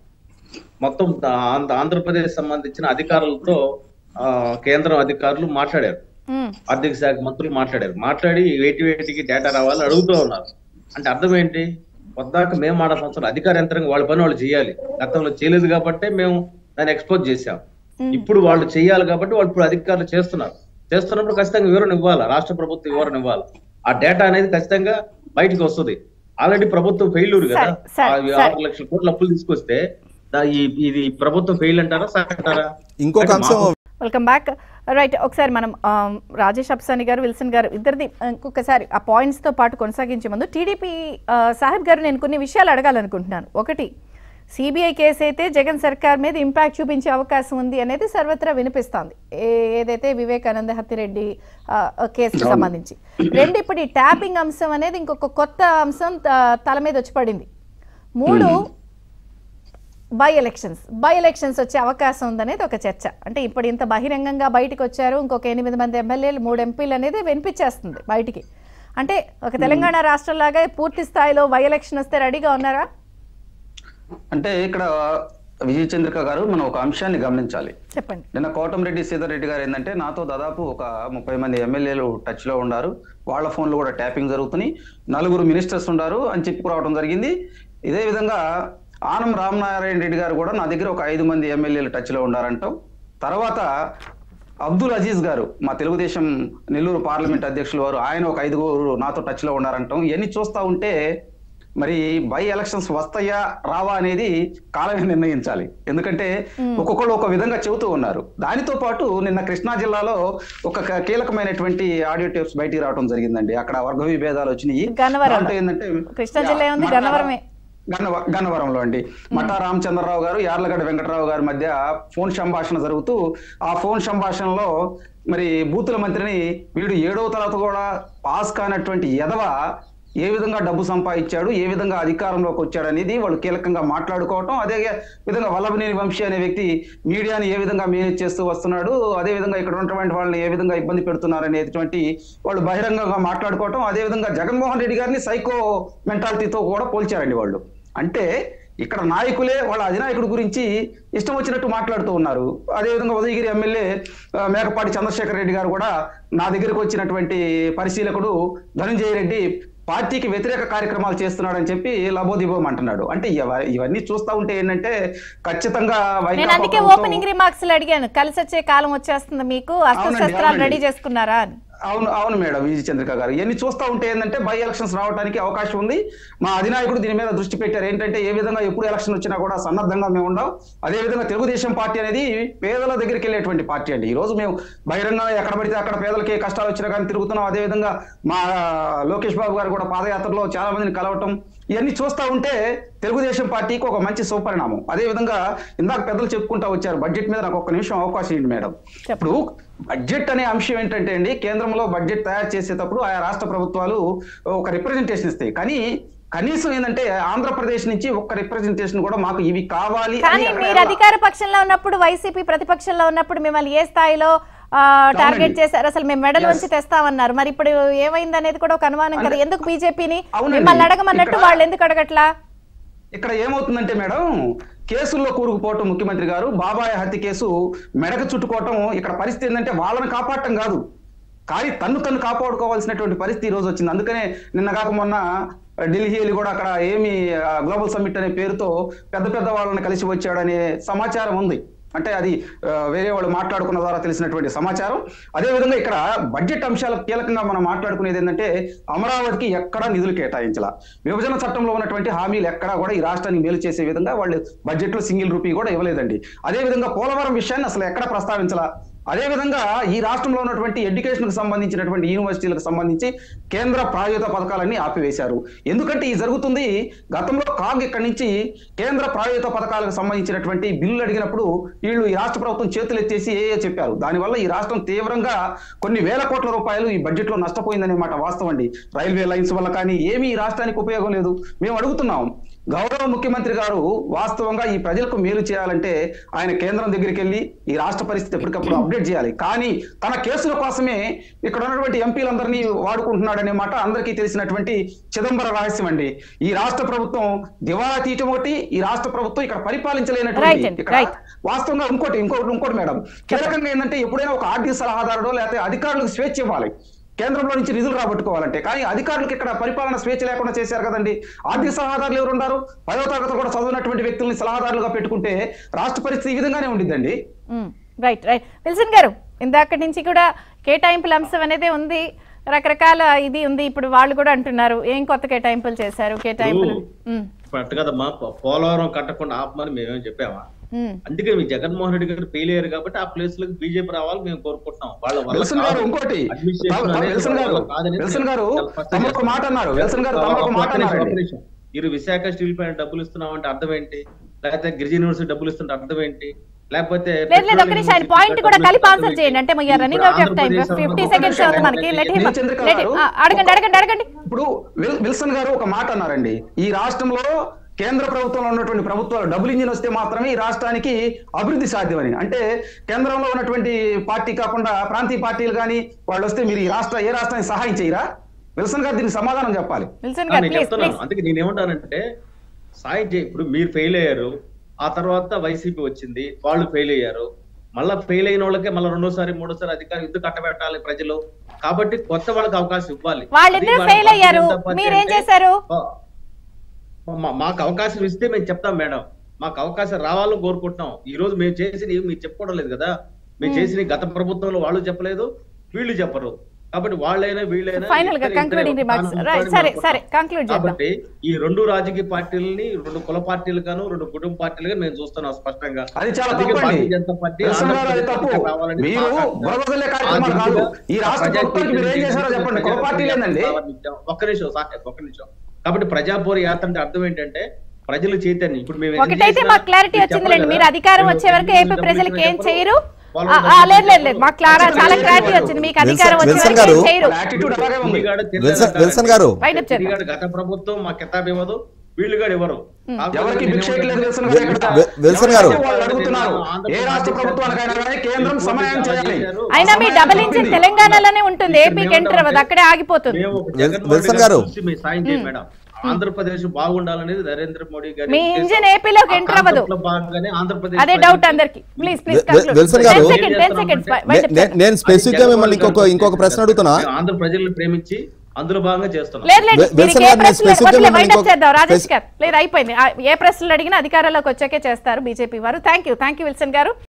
మొత్తం ఆంధ్ర- ఆంధ్రప్రదేశ్ సంబంధించిన అధికారులతో ఆ, కేంద్రం అధికారులు మాట్లాడారు ఉమ్, ఆర్థిక శాఖ మంత్రులు మాట్లాడారు మాట్లాడి వేటి వేటికి డేటా రావాలని అడుగుతూ ఉన్నారు అంటే అర్థం ఏంటి పొద్దాక మేము మాట సంవత్సరం అధికార యంత్రంగా వాళ్ళ పని వాళ్ళు చేయాలి గతంలో చేయలేదు కాబట్టి మేము దాన్ని ఎక్స్పోజ్ చేశాం ఇప్పుడు వాళ్ళు చేయాలి కాబట్టి వాళ్ళు ఇప్పుడు అధికారులు చేస్తున్నారు చేస్తున్నప్పుడు ఖచ్చితంగా వివరణ ఇవ్వాలి రాష్ట్ర ప్రభుత్వం వివరణ ఇవ్వాలి ఆ డేటా అనేది ఖచ్చితంగా బయటికి వస్తుంది ఆల్రెడీ ప్రభుత్వం ఫెయిల్యూర్ కదా సరే, సరే, ఆ సరే. ఆరు లక్షల కోట్ల అప్పులు తీసుకొస్తే దా- ఈ- ఇది ప్రభుత్వం ఫెయిల్ అంటారా సరే అంటారా ఇంకొక అంటే అంశం మాకు- వెల్కమ్ బ్యాక్ రైట్ ఒకసారి మనం ఆ, రాజేష్ అప్సాని గారు విల్సన్ గారు ఇద్దరిది ఇంకొకసారి ఆ పాయింట్స్ తో పాటు కొనసాగించే ముందు టీడీపీ ఆ, సాహెబ్ గారు నేను కొన్ని విషయాలు అడగాలనుకుంటున్నాను ఒకటి సిబిఐ కేసు అయితే జగన్ సర్కార్ మీద ఇంపాక్ట్ చూపించే అవకాశం ఉంది అనేది సర్వత్రా వినిపిస్తోంది ఏ- ఏదైతే వివేకానంద హత్తిరెడ్డి ఆ, కేసుకు సంబంధించి రెండు ఇప్పుడు ఈ ట్యాపింగ్ అంశం అనేది ఇంకొక కొత్త అంశం త- తల మీద వచ్చి పడింది మూడు బై ఎలక్షన్స్ బై ఎలక్షన్స్ వచ్చే అవకాశం ఉందనేది ఒక చర్చ అంటే ఇప్పుడు ఇంత బహిరంగంగా బయటకు వచ్చారు ఇంకొక ఎనిమిది మంది ఎమ్మెల్యేలు మూడు ఎంపీలు అనేది వినిపించేస్తుంది బయటికి అంటే ఒక తెలంగాణ రాష్ట్రంలాగా పూర్తి స్థాయిలో బై ఎలక్షన్ వస్తే రెడీగా ఉన్నారా అంటే ఇక్కడ విజయ చంద్రిక గారు మనం ఒక అంశాన్ని గమనించాలి చెప్పండి నిన్న కోటంరెడ్డి సీతారెడ్డి గారు ఏంటంటే నాతో దాదాపు ఒక ముప్పై మంది ఎమ్మెల్యేలు టచ్ లో ఉన్నారు వాళ్ళ ఫోన్లు కూడా ట్యాపింగ్ జరుగుతున్నాయి నలుగురు మినిస్టర్స్ ఉన్నారు అని చెప్పుకురావడం జరిగింది ఇదే విధంగా ఆనం రామనారాయణ రెడ్డి గారు కూడా నా దగ్గర ఒక ఐదు మంది ఎమ్మెల్యేలు టచ్ లో ఉన్నారంటాం తర్వాత అబ్దుల్ అజీజ్ గారు మా తెలుగుదేశం నెల్లూరు పార్లమెంట్ అధ్యక్షులు వారు ఆయన ఒక ఐదుగురు నాతో టచ్ లో ఉన్నారంటాం ఇవన్నీ చూస్తా ఉంటే మరి బై ఎలక్షన్స్ వస్తాయా రావా అనేది కాలమే నిర్ణయించాలి ఎందుకంటే ఒక్కొక్కళ్ళు ఒక విధంగా చెబుతూ ఉన్నారు దానితో పాటు నిన్న కృష్ణా జిల్లాలో ఒక క- కీలకమైనటువంటి ఆడియో టేప్స్ బయటికి రావడం జరిగిందండి అక్కడ వర్గ విభేదాలు వచ్చినాయి గన్నవరం. దాంట్లో ఏంటంటే కృష్ణా జిల్లా ఏముంది? మట్టా- గన్నవరమే. గన్నవ- గన్నవరంలో అండి మట్టా రామచంద్రరావు గారు యార్లగడ్డ వెంకటరావు గారి మధ్య ఫోన్ సంభాషణ జరుగుతూ ఆ ఫోన్ సంభాషణలో మరి బూతుల మంత్రిని వీడు ఏడవ తరగతి కూడా పాస్ కానటువంటి ఎదవ ఏ విధంగా డబ్బు సంపాదించాడు ఏ విధంగా అధికారంలోకి వచ్చాడు అనేది వాళ్ళు కీలకంగా మాట్లాడుకోవటం అదే విధంగా వల్లభనేని వంశీ అనే వ్యక్తి మీడియాని ఏ విధంగా మేనేజ్ చేస్తూ వస్తున్నాడు అదే విధంగా ఇక్కడ ఉన్నటువంటి వాళ్ళని ఏ విధంగా ఇబ్బంది పెడుతున్నారు అనేటువంటి వాళ్ళు బహిరంగంగా మాట్లాడుకోవటం అదే విధంగా జగన్మోహన్ రెడ్డి గారిని సైకో మెంటాలిటీతో కూడా పోల్చారండి వాళ్ళు అంటే ఇక్కడ నాయకులే వాళ్ళ అధినాయకుడి గురించి ఇష్టం వచ్చినట్టు మాట్లాడుతూ ఉన్నారు అదేవిధంగా ఉదయగిరి ఎమ్మెల్యే ఆ, మేకపాటి చంద్రశేఖర్ రెడ్డి గారు కూడా నా దగ్గరకు వచ్చినటువంటి పరిశీలకుడు ధనంజయ రెడ్డి పార్టీకి వ్యతిరేక కార్యక్రమాలు చేస్తున్నాడని చెప్పి లబోదిబోం అంటున్నాడు అంటే ఇవ- ఇవన్నీ చూస్తా ఉంటే ఏంటంటే ఖచ్చితంగా నేను వైకాపా అందుకే ప్రభుత్వం- ఓపెనింగ్ రిమార్క్స్ లో అడిగాను కలిసి వచ్చే కాలం వచ్చేస్తుంది మీకు అస్త్రశస్త్రాలు అవునండి. రెడీ చేసుకున్నారా అని అవును అవును మేడం విజయ చంద్రిక గారు ఇవన్నీ చూస్తా ఉంటే ఏంటంటే బై ఎలక్షన్స్ రావడానికి అవకాశం ఉంది మా అధినాయకుడు దీని మీద దృష్టి పెట్టారు ఏంటంటే ఏ విధంగా ఎప్పుడు ఎలక్షన్ వచ్చినా కూడా సన్నద్ధంగా మేము ఉండం అదే విధంగా తెలుగుదేశం పార్టీ అనేది పేదల దగ్గరికి వెళ్ళేటువంటి పార్టీ అండి ఈ రోజు మేము బహిరంగంగా ఎక్కడ పడితే అక్కడ పేదలకి ఏ కష్టాలు వచ్చినా కానీ తిరుగుతున్నాం అదే విధంగా మా లోకేష్ బాబు గారు కూడా పాదయాత్రలో చాలా మందిని కలవటం ఇవన్నీ చూస్తా ఉంటే తెలుగుదేశం పార్టీకి ఒక మంచి సుపరిణామం అదే విధంగా ఇందాక పెద్దలు చెప్పుకుంటా వచ్చారు బడ్జెట్ మీద నాకు ఒక్క నిమిషం అవకాశం ఇవ్వండి మేడం ఇప్పుడు బడ్జెట్ అనే అంశం ఏంటంటే అండి కేంద్రంలో బడ్జెట్ తయారు చేసేటప్పుడు ఆయా రాష్ట్ర ప్రభుత్వాలు ఒక రిప్రజెంటేషన్ ఇస్తాయి కానీ కనీసం ఏంటంటే ఆంధ్రప్రదేశ్ నుంచి ఒక్క రిప్రజెంటేషన్ కూడా మాకు ఇవి కావాలి అని కానీ అక్కడ మీరు ఎలా- అధికార పక్షంలో ఉన్నప్పుడు వైసీపీ ప్రతిపక్షంలో ఉన్నప్పుడు మిమ్మల్ని ఏ స్థాయిలో టార్గెట్ చేశారు అసలు మేము మెడల్ Yes. వచ్చి తెస్తామన్నారు మరి ఇప్పుడు ఏమైంది అనేది కూడా ఒక అనుమానం కదా అంటే- ఎందుకు బీజేపీని అవునండి. మిమ్మల్ని అడగమన్నట్టు ఇక్కడ- వాళ్ళు ఎందుకు అడగట్లా ఇక్కడ ఏమవుతుందంటే మేడం కేసుల్లో కూరుకుపోవటం ముఖ్యమంత్రి గారు బాబాయ్ హత్య కేసు మెడకు చుట్టుకోవటం ఇక్కడ పరిస్థితి ఏంటంటే వాళ్ళని కాపాడటం కాదు కానీ తన్ను తను కాపాడుకోవాల్సినటువంటి పరిస్థితి ఈ రోజు వచ్చింది అందుకనే నిన్న కాక మొన్న ఢిల్లీ వెళ్ళి కూడా అక్కడ ఏమి ఆ, గ్లోబల్ సమ్మిట్ అనే పేరుతో పెద్ద పెద్ద వాళ్ళని కలిసి వచ్చాడనే సమాచారం ఉంది అంటే అది ఆ, వేరే వాళ్ళు మాట్లాడుకున్న ద్వారా తెలిసినటువంటి సమాచారం అదేవిధంగా ఇక్కడ బడ్జెట్ అంశాలు కీలకంగా మనం మాట్లాడుకునేది ఏంటంటే అమరావతికి ఎక్కడా నిధులు కేటాయించాల విభజన చట్టంలో ఉన్నటువంటి హామీలు ఎక్కడా కూడా ఈ రాష్ట్రాన్ని మేలు చేసే విధంగా వాళ్ళు బడ్జెట్ లో సింగిల్ రూపీ కూడా ఇవ్వలేదండి అదేవిధంగా పోలవరం విషయాన్ని అసలు ఎక్కడ ప్రస్తావించాల అదేవిధంగా ఈ రాష్ట్రంలో ఉన్నటువంటి ఎడ్యుకేషన్ కు సంబంధించినటువంటి యూనివర్సిటీలకు సంబంధించి కేంద్ర ప్రాయోజిత పథకాలన్నీ ఆపివేశారు ఎందుకంటే ఇది జరుగుతుంది గతంలో కాగ్ ఇక్కడి నుంచి కేంద్ర ప్రాయోజిత పథకాలకు సంబంధించినటువంటి బిల్లులు అడిగినప్పుడు వీళ్ళు ఈ రాష్ట్ర ప్రభుత్వం చేతులు ఎత్తేసి ఏ ఏ చెప్పారు దానివల్ల ఈ రాష్ట్రం తీవ్రంగా కొన్ని వేల కోట్ల రూపాయలు ఈ బడ్జెట్ లో నష్టపోయిందనే మాట వాస్తవం అండి రైల్వే లైన్స్ వల్ల కానీ ఏమీ ఈ రాష్ట్రానికి ఉపయోగం లేదు మేము అడుగుతున్నాం గౌరవ ముఖ్యమంత్రి గారు వాస్తవంగా ఈ ప్రజలకు మేలు చేయాలంటే ఆయన కేంద్రం దగ్గరికి వెళ్ళి ఈ రాష్ట్ర పరిస్థితి ఎప్పటికప్పుడు అప్డేట్ చేయాలి కానీ తన కేసుల కోసమే ఇక్కడ ఉన్నటువంటి ఎంపీలందరినీ వాడుకుంటున్నాడనే మాట అందరికీ తెలిసినటువంటి చిదంబర రహస్యం అండి ఈ రాష్ట్ర ప్రభుత్వం దివాలా తీయటం ఒకటి ఈ రాష్ట్ర ప్రభుత్వం ఇక్కడ Right పరిపాలించలేనటువంటి అండి, ఇక్కడ right. వాస్తవంగా ఇంకోటి ఇంకోటి ఇంకోటి మేడం కీలకంగా ఏంటంటే ఎప్పుడైనా ఒక ఆర్థిక సలహాదారుడో లేకపోతే అధికారులకు స్వేచ్ఛ ఇవ్వాలి కేంద్రంలో నుంచి నిధులు రాబట్టుకోవాలంటే కానీ అధికారులకు ఇక్కడ పరిపాలన స్వేచ్ఛ లేకుండా చేశారు కదండి ఆర్థిక సలహాదారులు ఎవరు ఉన్నారు పదవ తరగతి కూడా చదివినటువంటి వ్యక్తుల్ని సలహాదారులుగా పెట్టుకుంటే రాష్ట్ర పరిస్థితి ఈ విధంగానే ఉండిద్దండి రైట్ రైట్ విల్సన్ గారు ఇందాకటి నుంచి కూడా కేటాయింపుల అంశం అనేది ఉంది రకరకాల ఇది ఉంది ఇప్పుడు వాళ్ళు కూడా అంటున్నారు ఏం కొత్త కేటాయింపులు చేశారు కేటాయింపులు ఉమ్, ఇప్పుడు అట్టు కదమ్మా పో- పోలవరం కట్టకుండా ఆపమని మేమేం చెప్పామా ఉమ్. అందుకే మీ జగన్మోహన్ రెడ్డి గారు ఫెయిల్ అయ్యారు కాబట్టి ఆ ప్లేస్ లకు బీజేపీ రావాలి మేము కోరుకుంటున్నాం వాళ్ళ వల్ల విల్సన్ గారు కాదు. ఇంకోటి Administration తమ- తమ- అనేది విల్సన్ గారు వాళ్ళ కాదనేది విల్సన్ గారు చాలా స్పష్టంగా తమ ఒక మాట అన్నారు విల్సన్ గారు తమ ఒక మాట ఒక్క నిమిషం, అన్నారండి ఒక్క నిమిషం. మీరు విశాఖ స్టీల్ ప్లాంట్ డబ్బులు ఇస్తున్నాం అంటే అర్థం ఏంటి లేకపోతే గిరిజన యూనివర్సిటీ డబ్బులు ఇస్తుంటే అర్థం ఏంటి లేకపోతే లేదు లేదు ఒక్క నిమిషం ఆయన పాయింట్ కూడా కలిపి ఆన్సర్ చేయండి అంటే running out of time Andhra Pradesh fifty ఒక సెకండ్స్ నిమిషం ఉంది మనకి లెట్ హిమ్ చంద్రిక లెట్ గారు, అడగండి అడగండి అడగండి ఇప్పుడు విల్- విల్సన్ గారు ఒక మాట అన్నారండి ఈ రాష్ట్రంలో కేంద్ర ప్రభుత్వంలో ఉన్నటువంటి ప్రభుత్వాలు డబుల్ ఇంజిన్ వస్తే మాత్రమే ఈ రాష్ట్రానికి అభివృద్ధి సాధ్యమని అంటే కేంద్రంలో ఉన్నటువంటి పార్టీ కాకుండా ప్రాంతీయ పార్టీలు కానీ వాళ్ళు వస్తే మీరు ఈ రాష్ట్ర ఏ రాష్ట్రానికి సహాయం చేయరా విల్సన్ గారు దీనికి సమాధానం చెప్పాలి విల్సన్ ఆ, గారు నేను ప్లీజ్ చెప్తున్నాను ప్లీజ్ అందుకే నేను ఏమంటానంటే సాయం చేయి ఇప్పుడు మీరు ఫెయిల్ అయ్యారు ఆ తర్వాత వైసీపీ వచ్చింది వాళ్ళు ఫెయిల్ అయ్యారు మళ్ళా ఫెయిల్ అయిన వాళ్ళకే మళ్ళీ రెండోసారి మూడోసారి అధికారం ఎందుకు కట్టబెట్టాలి ప్రజలు కాబట్టి కొత్త వాళ్ళకి అవకాశం ఇవ్వాలి వాళ్ళిద్దరూ అది వాళ్ళ ఫెయిల్ అయ్యారు భారతీయ జనతా పార్టీ మీరేం అంటే, చేశారు మా- మా- మాకు అవకాశం ఇస్తే మేము చెప్తాం మేడం మాకు అవకాశం రావాలని కోరుకుంటున్నాం ఈ రోజు మేము చేసిన మీరు చెప్పుకోవడం లేదు కదా మేము చేసిన గత ప్రభుత్వంలో వాళ్ళు చెప్పలేదు వీళ్ళు చెప్పరు కాబట్టి వాళ్ళైనా వీళ్ళైనా Final గా ఇద్దరు- concluding ఇద్దరే remarks. తాను Right, ఉంటాడని సరే, మనం సరే, అనుకుంటాం. conclude చేద్దాం. కాబట్టి ఈ రెండు రాజకీయ పార్టీలని రెండు కుల పార్టీలుగాను రెండు కుటుంబ పార్టీలుగా నేను చూస్తున్నాను స్పష్టంగా అది చాలా అందుకే తప్పు అండి భారతీయ జనతా పార్టీ నిరసన గారు అది ఆంధ్రప్రదేశ్ తప్పు రావాలని మీరు ఆకాంక్ష. బురదలే ఆ కార్యక్రమాలు కాదు దిశగా ఈ రాష్ట్ర ప్రజా ప్రభుత్వానికి మీరు ఏం చైతన్యం చేశారో చెప్పండి కుల ప్రజా పార్టీలు ఏందండి ప్రారంభించాం. ఒక్క నిమిషం సార్ ఒక్క నిమిషం కాబట్టి ప్రజాపోర యాత్ర అంటే అర్థం ఏంటంటే ప్రజలు చైతన్యం ఇప్పుడు మేము ఎన్ని ఒకటైతే చేసినా మాకు క్లారిటీ మీరు వచ్చిందిలేండి చెప్పాలి మీరు కదా. అధికారం మేము వచ్చే వరకు ఏపీ డబ్బులు ప్రజలకు ఏం చెప్పరు. చేయరు వాళ్ళు ఆ, ఆ, డబ్బులు లేదు లేదు లేదు చెప్పరు. మాకు క్లారా చాలా విల్సన్ క్లారిటీ గారు, వచ్చింది మీకు అధికారం విల్సన్- వచ్చే విల్సన్ వరకు ఏం గారు, చేయరు యాటిట్యూడ్ అలాగే ఉంది తిరిగాడు విల్సన్- విల్సన్ గారు. Wind up చేద్దాం. తిరిగాడు గత ప్రభుత్వం మా కితాబ్ ఇవ్వదు వీళ్ళు కూడా ఇవ్వరు ఎవరికి భిక్ష ఇవ్వట్లేదు విల్సన్ విల్- గారు ఎక్కడ? విల్- విల్సన్ గారు. ఎవరైతే వాళ్ళు అడుగుతున్నారు ఏ రాష్ట్ర ప్రభుత్వానికైనా కానీ కేంద్రం సమయం చేయాలి అయినా మీ సమయం డబుల్ ఇంజిన్ తప్పింది. తెలంగాణలోనే ఉంటుంది ఇక్కడ ఏపీకి మేము ఎంటర్ అవ్వదు అక్కడే ఆగిపోతుంది మేము ఒక విల్- జగన్మోహన్ విల్సన్ రెడ్డి గారు. గారిని చూసి మేము సాయం చేయం మేడం ఆంధ్రప్రదేశ్ బాగుండాలనేది నరేంద్ర మోడీ గారి మీ ఉద్దేశం. ఇంజిన్ ఏపీలోకి ఆ ఎంటర్ అవ్వదు. కాన్సెప్ట్లో భాగంగానే ఆంధ్రప్రదేశ్ అదే డౌట్ అందరికి ప్లీజ్ ప్లీజ్ విల్- విల్సన్ గారు. సెకండ్ టెన్ సెకండ్స్ నే- నే- నేను స్పెసిఫిక్ గా మిమ్మల్ని ఇంకొక ఇంకొక ప్రశ్న అడుగుతున్నా మేము ఆంధ్ర ప్రజల్ని ప్రేమించి అందులో భాగంగా చేస్తున్నాం లేదు లేదు విల్- విల్సన్ దీనికి ఏ గారు, నేను ప్రశ్నలు specific గా వదిలే, మిమ్మల్ని wind up ఇంకొక- చేద్దాం రాజేష్ స్పెసి- గారు లేదు అయిపోయింది ఆ, ఏ ప్రశ్నలు అడిగినా అధికారంలోకి వచ్చాకే చేస్తారు బీజేపీ వారు thank you thank you Wilson గారు